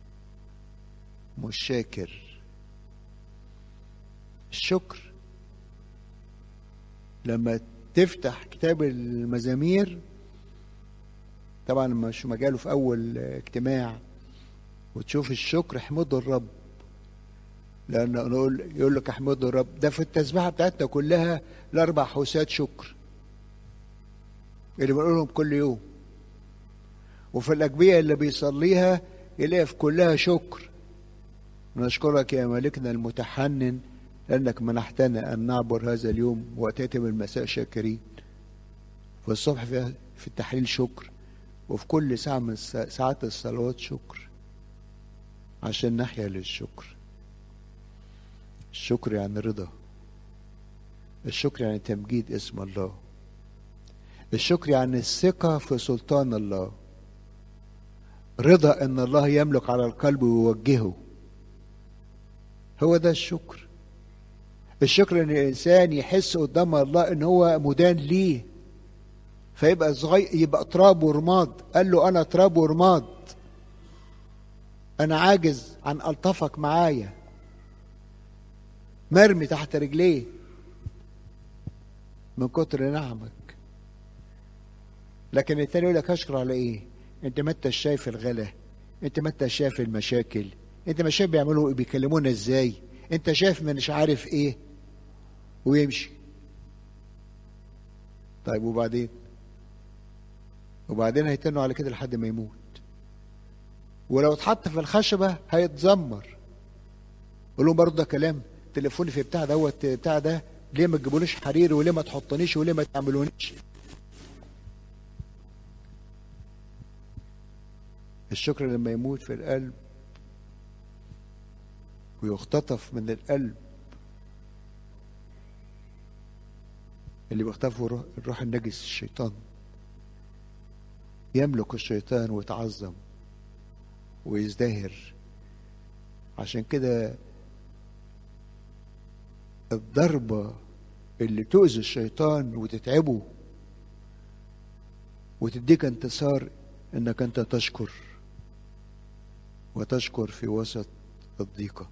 مش شاكر الشكر لما تفتح كتاب المزامير طبعا مش مجاله في اول اجتماع وتشوف الشكر احمدوا الرب لأنه نقول يقول لك احمدوا الرب ده في التسبيحة بتاعتنا كلها الأربع حوسات شكر اللي بنقولهم كل يوم وفي الأجبية اللي بيصليها يلاقي في كلها شكر نشكرك يا ملكنا المتحنن لأنك منحتنا أن نعبر هذا اليوم وأتيت بالمساء شاكرين في الصبح في, في التحليل شكر وفي كل ساعة من ساعات الصلوات شكر عشان نحيا للشكر الشكر يعني رضا الشكر يعني تمجيد اسم الله الشكر يعني الثقة في سلطان الله رضا ان الله يملك على القلب ويوجهه هو ده الشكر الشكر ان الانسان يحس قدام الله ان هو مدان ليه فيبقى صغير يبقى تراب ورماد قال له انا تراب ورماد انا عاجز عن الطفك معايا مرمي تحت رجليه من كتر نعمك لكن التاني يقول لك اشكر على ايه انت ما انت شايف الغلا انت ما انت شايف المشاكل انت ما شايف بيعملوا بيكلمونا ازاي انت شايف مش عارف ايه ويمشي طيب وبعدين وبعدين هيتنوا على كده لحد ما يموت ولو اتحط في الخشبة هيتذمر قول لهم برضه ده كلام تليفوني في بتاع دوت بتاع ده ليه ما تجيبوليش حرير وليه ما تحطنيش وليه ما تعملونيش الشكر لما يموت في القلب ويختطف من القلب اللي بيختطفه الروح النجس الشيطان يملك الشيطان ويتعظم ويزدهر عشان كده الضربة اللي تؤذي الشيطان وتتعبه وتديك انتصار انك انت تشكر وتشكر في وسط الضيقة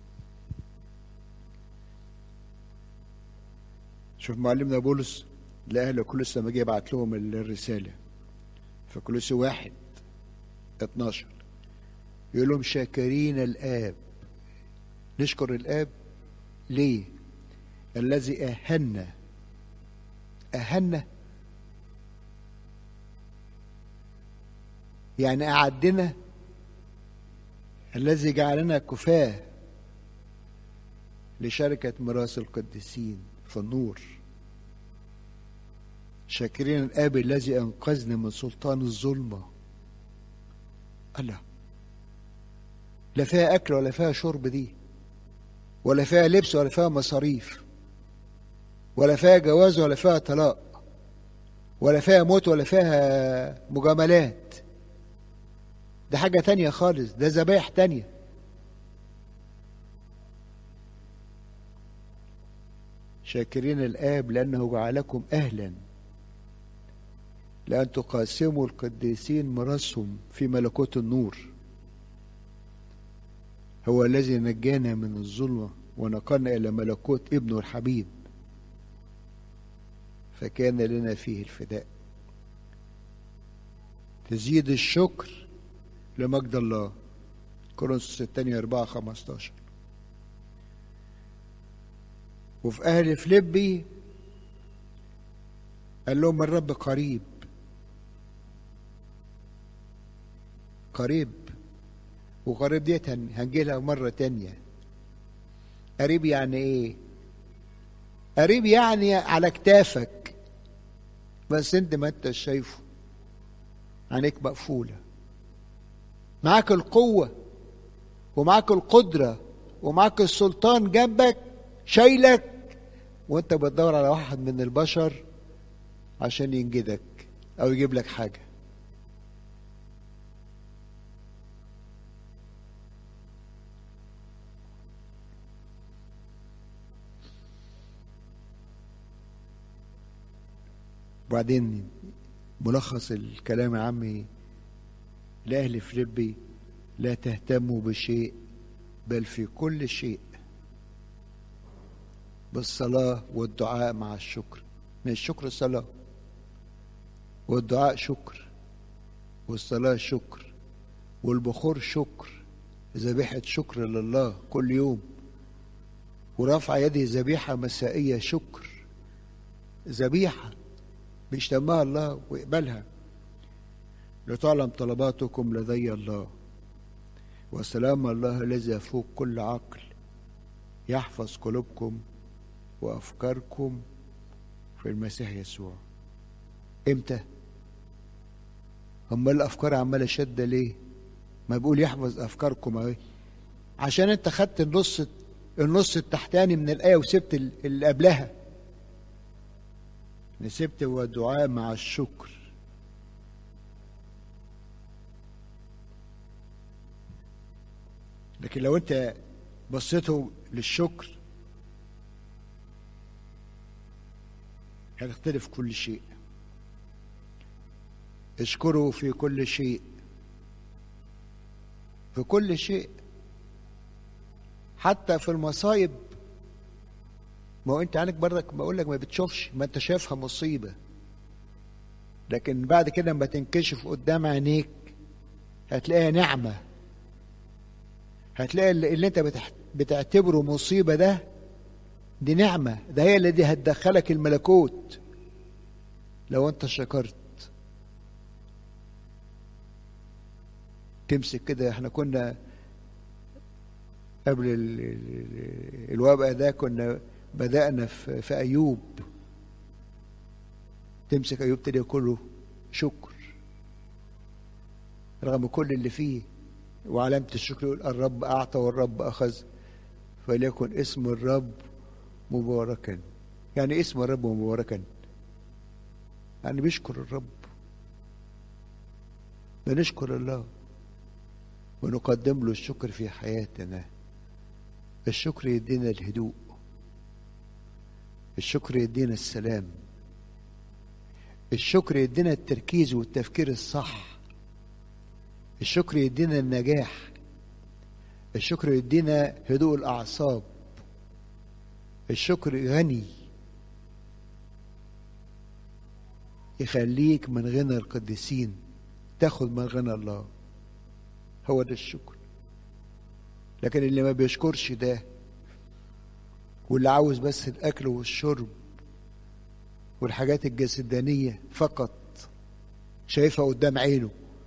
شوف معلمنا بولس لأهل كولوس لما جه يبعت لهم الرسالة في كولوس واحد 12 يقول لهم شاكرين الآب نشكر الآب ليه؟ الذي أهنا أهنا يعني أعدنا الذي جعلنا كفاة لشركة ميراث القديسين في النور شاكرين الآب الذي أنقذنا من سلطان الظلمة الله لا فيها أكل ولا فيها شرب دي ولا فيها لبس ولا فيها مصاريف ولا فيها جواز ولا فيها طلاق ولا فيها موت ولا فيها مجاملات ده حاجة تانية خالص ده ذبايح تانية شاكرين الآب لأنه جعلكم أهلا لأن تقاسموا القديسين مراسهم في ملكوت النور هو الذي نجانا من الظلمة ونقلنا إلى ملكوت ابنه الحبيب فكان لنا فيه الفداء تزيد الشكر لمجد الله كورنثوس الثانية أربعة خمستاشر وفي أهل فليبي قال لهم الرب قريب قريب وقريب ديت هنجي لها مرة تانية قريب يعني ايه قريب يعني على كتافك بس انت ما انت شايفه عينيك مقفولة معاك القوة ومعاك القدرة ومعاك السلطان جنبك شايلك وانت بتدور على واحد من البشر عشان ينجدك او يجيب لك حاجه وبعدين ملخص الكلام يا عمي لأهل فليبي لا تهتموا بشيء بل في كل شيء بالصلاة والدعاء مع الشكر من الشكر صلاة والدعاء شكر والصلاة شكر والبخور شكر ذبيحة شكر لله كل يوم ورفع يدي ذبيحة مسائية شكر ذبيحة بيشتمها الله ويقبلها لتعلم طلباتكم لدي الله وسلام الله الذي يفوق كل عقل يحفظ قلوبكم وافكاركم في المسيح يسوع امتى امال الافكار عماله شاده ليه ما بيقول يحفظ افكاركم اهي عشان انت خدت النص النص التحتاني من الايه وسبت اللي قبلها سبت والدعاء مع الشكر لكن لو انت بصيته للشكر هتختلف كل شيء اشكروا في كل شيء في كل شيء حتى في المصايب ما هو انت عينك برضك بقول لك ما بتشوفش ما انت شايفها مصيبه لكن بعد كده لما تنكشف قدام عينيك هتلاقيها نعمه هتلاقي اللي انت بتعتبره مصيبه ده دي نعمه ده هي اللي دي هتدخلك الملكوت لو انت شكرت تمسك كده احنا كنا قبل الوباء ده كنا بدأنا في, في أيوب تمسك أيوب تلاقي كله شكر رغم كل اللي فيه وعلامة الشكر يقول الرب أعطى والرب أخذ فليكن اسم الرب مباركا يعني اسم الرب مباركا يعني بيشكر الرب بنشكر الله ونقدم له الشكر في حياتنا الشكر يدينا الهدوء الشكر يدينا السلام الشكر يدينا التركيز والتفكير الصح الشكر يدينا النجاح الشكر يدينا هدوء الأعصاب الشكر غني يخليك من غنى القديسين تاخد من غنى الله هو ده الشكر لكن اللي ما بيشكرش ده واللي عاوز بس الأكل والشرب والحاجات الجسدانية فقط شايفها قدام عينه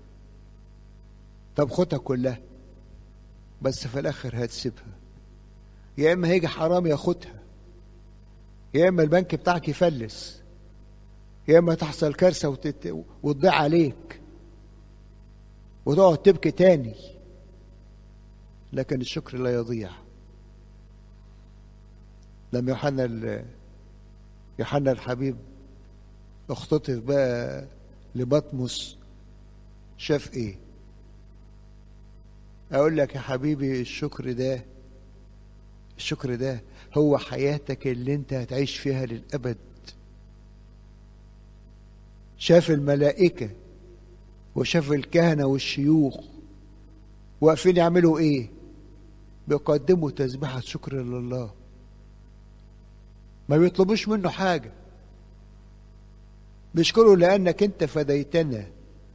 طب خدها كلها بس في الآخر هتسيبها يا إما هيجي حرام ياخدها يا إما البنك بتاعك يفلس يا إما تحصل كارثة وتت... وتضيع عليك وتقعد تبكي تاني لكن الشكر لا يضيع لما يوحنا ال... يوحنا الحبيب اختطف بقى لبطمس شاف ايه اقول لك يا حبيبي الشكر ده الشكر ده هو حياتك اللي انت هتعيش فيها للابد شاف الملائكه وشاف الكهنه والشيوخ واقفين يعملوا ايه بيقدموا تسبيحه شكر لله ما بيطلبوش منه حاجه بيشكروا لانك انت فديتنا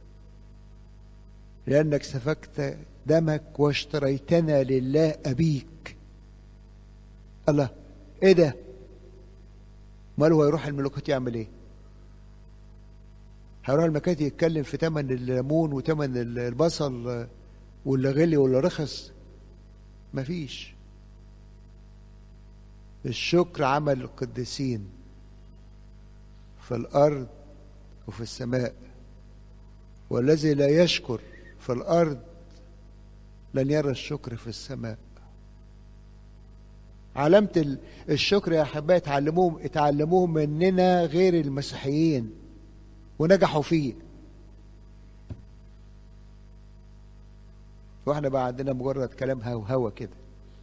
لانك سفكت دمك واشتريتنا لله ابيك الله ايه ده امال هو يروح الملكوت يعمل ايه هيروح المكاتب يتكلم في تمن الليمون وتمن البصل واللي غلي واللي رخص مفيش الشكر عمل القديسين في الارض وفي السماء والذي لا يشكر في الارض لن يرى الشكر في السماء علامة الشكر يا أحبائي اتعلموهم اتعلموه مننا غير المسيحيين ونجحوا فيه واحنا بقى عندنا مجرد كلام هو هوا كده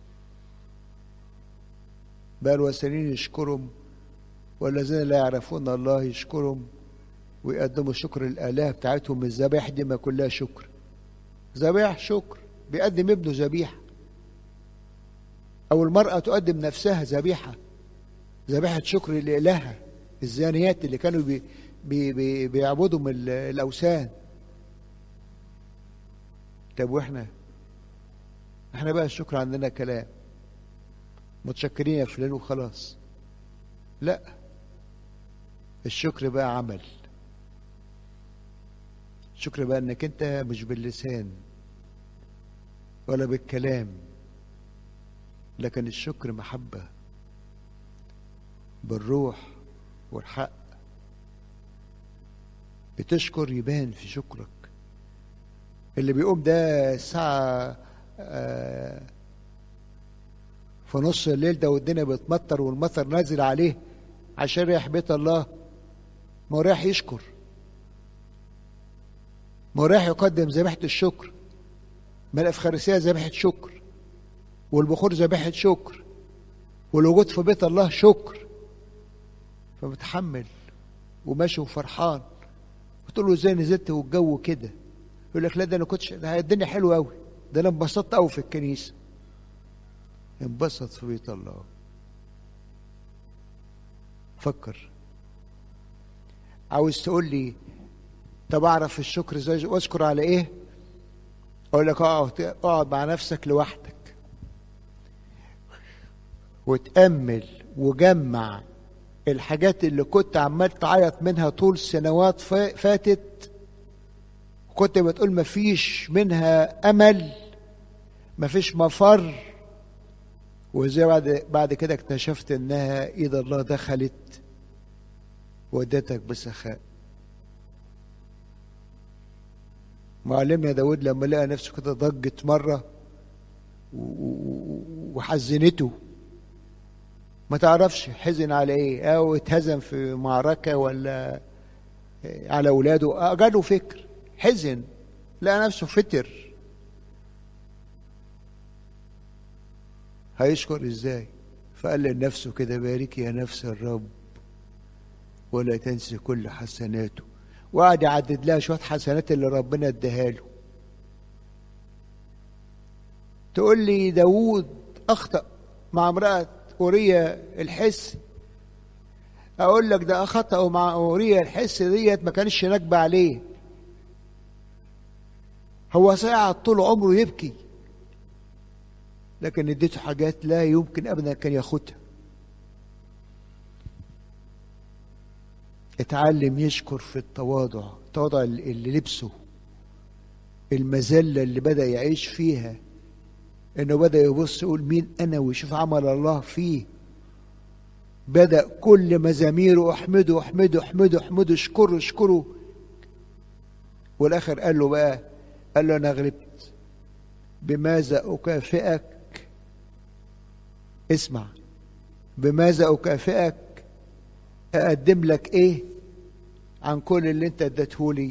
بقى الوثنيين يشكرهم والذين لا يعرفون الله يشكرهم ويقدموا شكر الآلهة بتاعتهم الذبائح دي ما كلها شكر ذبائح شكر بيقدم ابنه ذبيحة أو المرأة تقدم نفسها ذبيحة ذبيحة شكر لإلهها الزانيات اللي كانوا بي بي بي بيعبدوا من الأوثان طب وإحنا إحنا بقى الشكر عندنا كلام متشكرين يا فلان وخلاص لا الشكر بقى عمل الشكر بقى انك انت مش باللسان ولا بالكلام لكن الشكر محبة بالروح والحق بتشكر يبان في شكرك اللي بيقوم ده الساعة آه في نص الليل ده والدنيا بتمطر والمطر نازل عليه عشان رايح بيت الله ما هو رايح يشكر ما هو رايح يقدم ذبيحة الشكر ما الأفخارسية ذبيحة شكر والبخور ذبيحة شكر والوجود في بيت الله شكر فمتحمل وماشي وفرحان قلت له ازاي نزلت والجو كده يقول لك لا ده انا كنتش ده الدنيا حلوه قوي ده انا انبسطت قوي في الكنيسه انبسط في بيت الله فكر عاوز تقول لي طب اعرف الشكر ازاي واشكر على ايه اقول لك اقعد اقعد مع نفسك لوحدك وتامل وجمع الحاجات اللي كنت عمال تعيط منها طول سنوات فاتت كنت بتقول مفيش منها امل مفيش مفر وزي بعد بعد كده اكتشفت انها ايد الله دخلت ودتك بسخاء معلمنا داود لما لقى نفسه كده ضجت مرة وحزنته ما تعرفش حزن على ايه او اتهزم في معركة ولا على اولاده جاله فكر حزن لقى نفسه فتر هيشكر ازاي فقال لنفسه كده بارك يا نفس الرب ولا تنسي كل حسناته وقعد يعدد لها شويه حسنات اللي ربنا اداها له تقول لي داوود اخطا مع امراه اوريا الحس اقول لك ده خطأه مع اوريا الحس ديت ما كانش نكبه عليه هو ساعد طول عمره يبكي لكن اديته حاجات لا يمكن ابدا كان ياخدها اتعلم يشكر في التواضع التواضع اللي لبسه المذلة اللي بدأ يعيش فيها انه بدأ يبص يقول مين انا ويشوف عمل الله فيه بدأ كل مزاميره احمده احمده احمده احمده اشكره اشكره والاخر قال له بقى قال له انا غلبت بماذا اكافئك اسمع بماذا اكافئك اقدم لك ايه عن كل اللي انت اديتهولي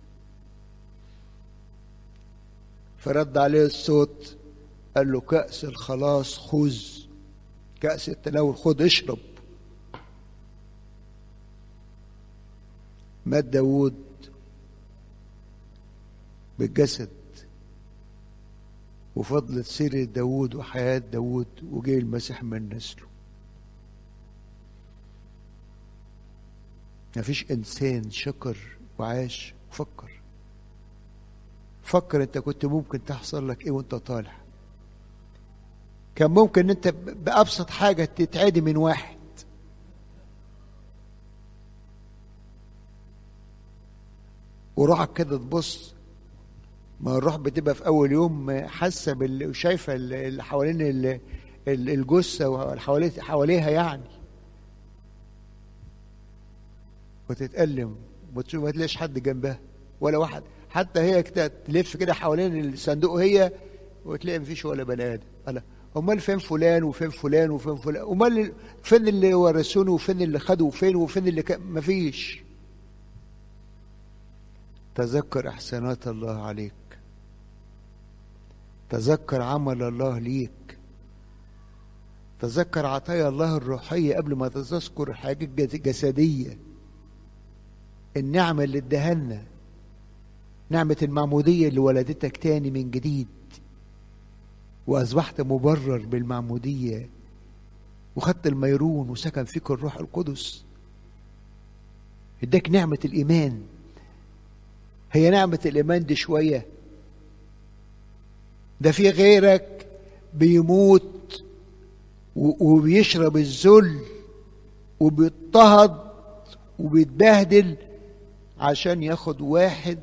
فرد عليه الصوت قال له كأس الخلاص خذ كأس التناول خذ اشرب مات داوود بالجسد وفضلت سيرة داوود وحياة داوود وجه المسيح من نسله مفيش انسان شكر وعاش فكر فكر انت كنت ممكن تحصل لك ايه وانت طالع كان ممكن انت بابسط حاجه تتعدي من واحد وروحك كده تبص ما الروح بتبقى في اول يوم حاسه بال شايفه اللي حوالين الجثه وحواليها يعني وتتألم وتشوف ما تلاقيش حد جنبها ولا واحد حتى هي كده تلف كده حوالين الصندوق هي وتلاقي مفيش ولا بني ادم انا امال فين فلان وفين فلان وفين فلان امال فين اللي ورثوني وفين اللي خدوا وفين وفين اللي ك... مفيش تذكر احسانات الله عليك تذكر عمل الله ليك تذكر عطايا الله الروحيه قبل ما تذكر الحاجات الجسديه النعمة اللي ادهلنا نعمة المعمودية اللي ولدتك تاني من جديد وأصبحت مبرر بالمعمودية وخدت الميرون وسكن فيك الروح القدس اداك نعمة الإيمان هي نعمة الإيمان دي شوية ده في غيرك بيموت وبيشرب الذل وبيضطهد وبيتبهدل عشان ياخد واحد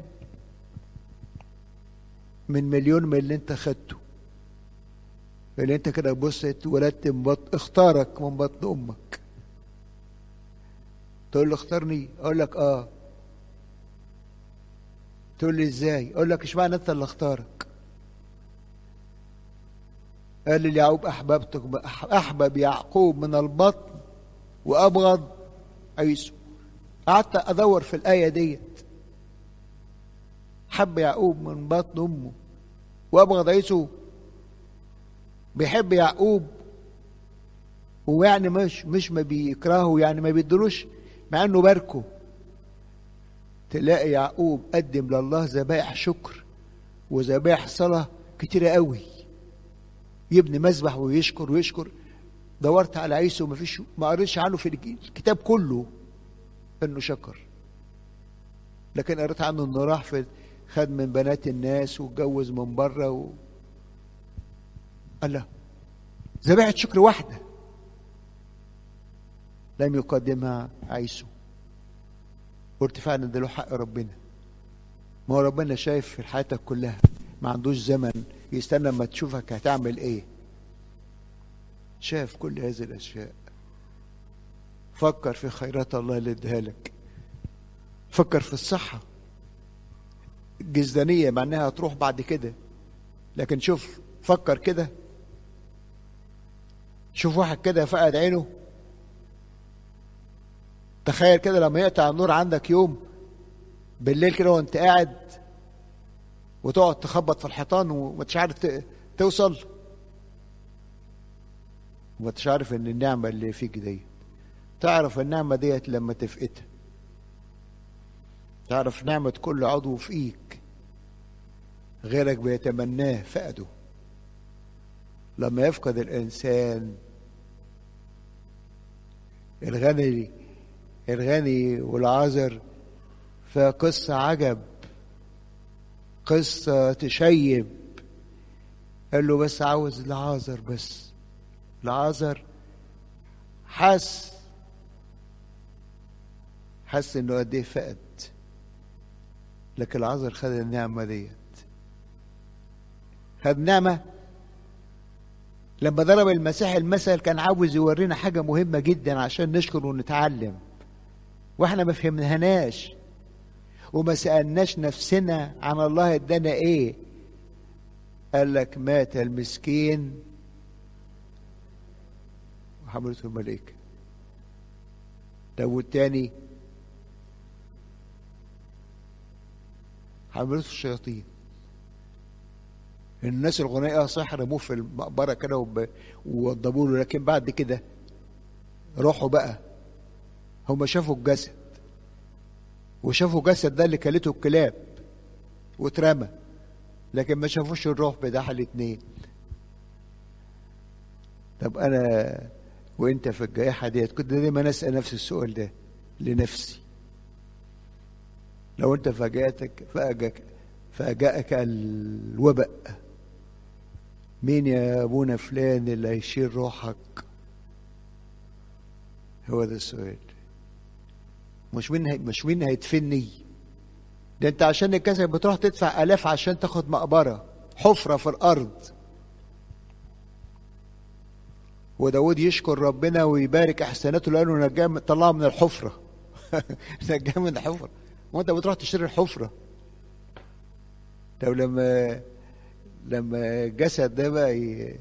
من مليون من اللي انت خدته اللي انت كده بص اتولدت من بطن اختارك من بطن امك تقول له اختارني اقول لك اه تقول لي ازاي اقول لك اشمعنى انت اللي اختارك قال لي يعقوب احببتك احبب يعقوب من البطن وابغض عيسو قعدت ادور في الايه ديت حب يعقوب من بطن امه وابغض عيسو بيحب يعقوب ويعني مش مش ما بيكرهه يعني ما بيدلوش مع انه باركه تلاقي يعقوب قدم لله ذبائح شكر وذبائح صلاة كتيرة قوي يبني مذبح ويشكر ويشكر دورت على عيسو ما فيش ما قريتش عنه في الكتاب كله انه شكر لكن قريت عنه انه راح في خد من بنات الناس واتجوز من بره و... الله ذبيحة شكر واحدة لم يقدمها عيسو قلت فعلا ده له حق ربنا ما هو ربنا شايف في حياتك كلها ما عندوش زمن يستنى لما تشوفك هتعمل ايه شاف كل هذه الاشياء فكر في خيرات الله اللي اديها لك فكر في الصحه الجزدانيه مع انها هتروح بعد كده لكن شوف فكر كده شوف واحد كده فقد عينه تخيل كده لما يقطع النور عندك يوم بالليل كده وانت قاعد وتقعد تخبط في الحيطان ومش عارف توصل ومش عارف ان النعمه اللي فيك دي تعرف النعمه ديت لما تفقدها تعرف نعمه كل عضو فيك غيرك بيتمناه فقده لما يفقد الانسان الغني الغني والعازر فقصة عجب قصة تشيب قال له بس عاوز العازر بس العازر حس حس انه قد ايه فقد لكن العازر خد النعمة ديت خد نعمة لما ضرب المسيح المثل كان عاوز يورينا حاجة مهمة جدا عشان نشكر ونتعلم واحنا ما فهمناهاش وما سألناش نفسنا عن الله ادانا ايه قال لك مات المسكين وحملته الملائكة طب والتاني حملته الشياطين الناس الغنية صح رموه في المقبرة كده ووضبوا له لكن بعد كده روحوا بقى هم شافوا الجسد وشافوا جسد ده اللي كلته الكلاب واترمى لكن ما شافوش الروح بتاع الاتنين طب انا وانت في الجائحه ديت كنت دايما اسال نفس السؤال ده لنفسي لو انت فاجأتك فاجأك فاجأك الوباء مين يا ابونا فلان اللي هيشيل روحك هو ده السؤال مش مين مش مين هيدفني ده انت عشان الكسر بتروح تدفع الاف عشان تاخد مقبره حفره في الارض وداود يشكر ربنا ويبارك احساناته لانه نجاه طلعه من الحفره نجاه من الحفره وانت بتروح تشتري الحفره طب لما لما الجسد ده بقى ي...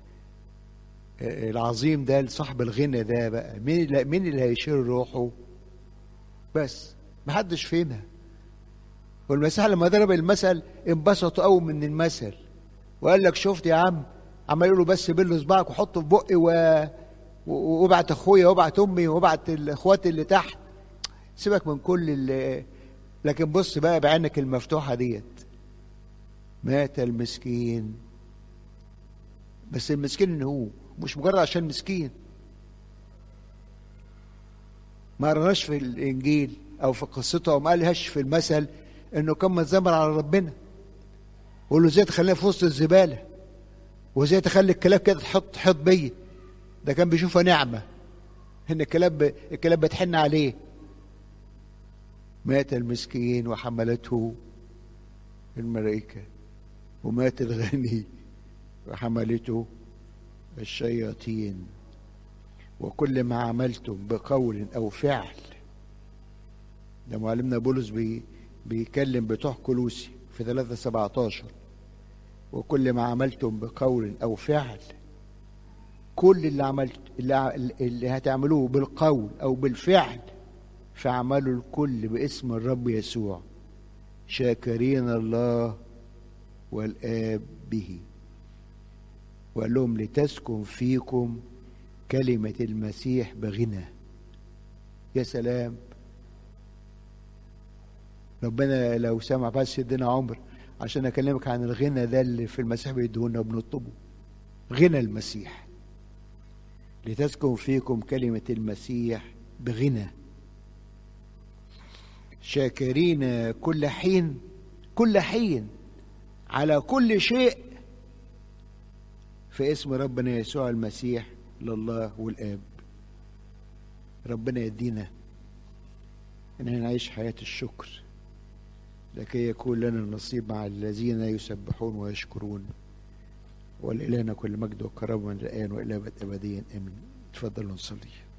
العظيم ده صاحب الغنى ده بقى مين اللي مين اللي هيشيل روحه بس محدش فينا والمسيح لما ضرب المثل انبسطوا قوي من المثل وقال لك شفت يا عم عمال يقول له بس بل صباعك وحطه في بقي و... وابعت اخويا وابعت امي وابعت الاخوات اللي تحت سيبك من كل اللي لكن بص بقى بعينك المفتوحه ديت مات المسكين بس المسكين ان هو مش مجرد عشان مسكين ما قرناش في الانجيل او في قصته او ما قالهاش في المثل انه كان متذمر على ربنا وقول له ازاي تخليها في وسط الزباله وازاي تخلي الكلاب كده تحط تحط بيا ده كان بيشوفها نعمه ان الكلاب الكلاب بتحن عليه مات المسكين وحملته الملائكه ومات الغني وحملته الشياطين وكل ما عملتم بقول او فعل ده معلمنا بولس بي بيكلم بتوع كلوسي في 3 17 وكل ما عملتم بقول او فعل كل اللي عملت اللي, اللي هتعملوه بالقول او بالفعل فاعملوا الكل باسم الرب يسوع شاكرين الله والآب به وقال لهم لتسكن فيكم كلمة المسيح بغنى يا سلام ربنا لو سمع بس يدينا عمر عشان اكلمك عن الغنى ده اللي في المسيح بيدونا وبنطلبه غنى المسيح لتسكن فيكم كلمة المسيح بغنى شاكرين كل حين كل حين على كل شيء في اسم ربنا يسوع المسيح لله والآب ربنا يدينا ان نعيش حياة الشكر لكي يكون لنا النصيب مع الذين يسبحون ويشكرون ولإلهنا كل مجد وكرم من الآن وإلى أبد أبديا آمين تفضلوا نصلي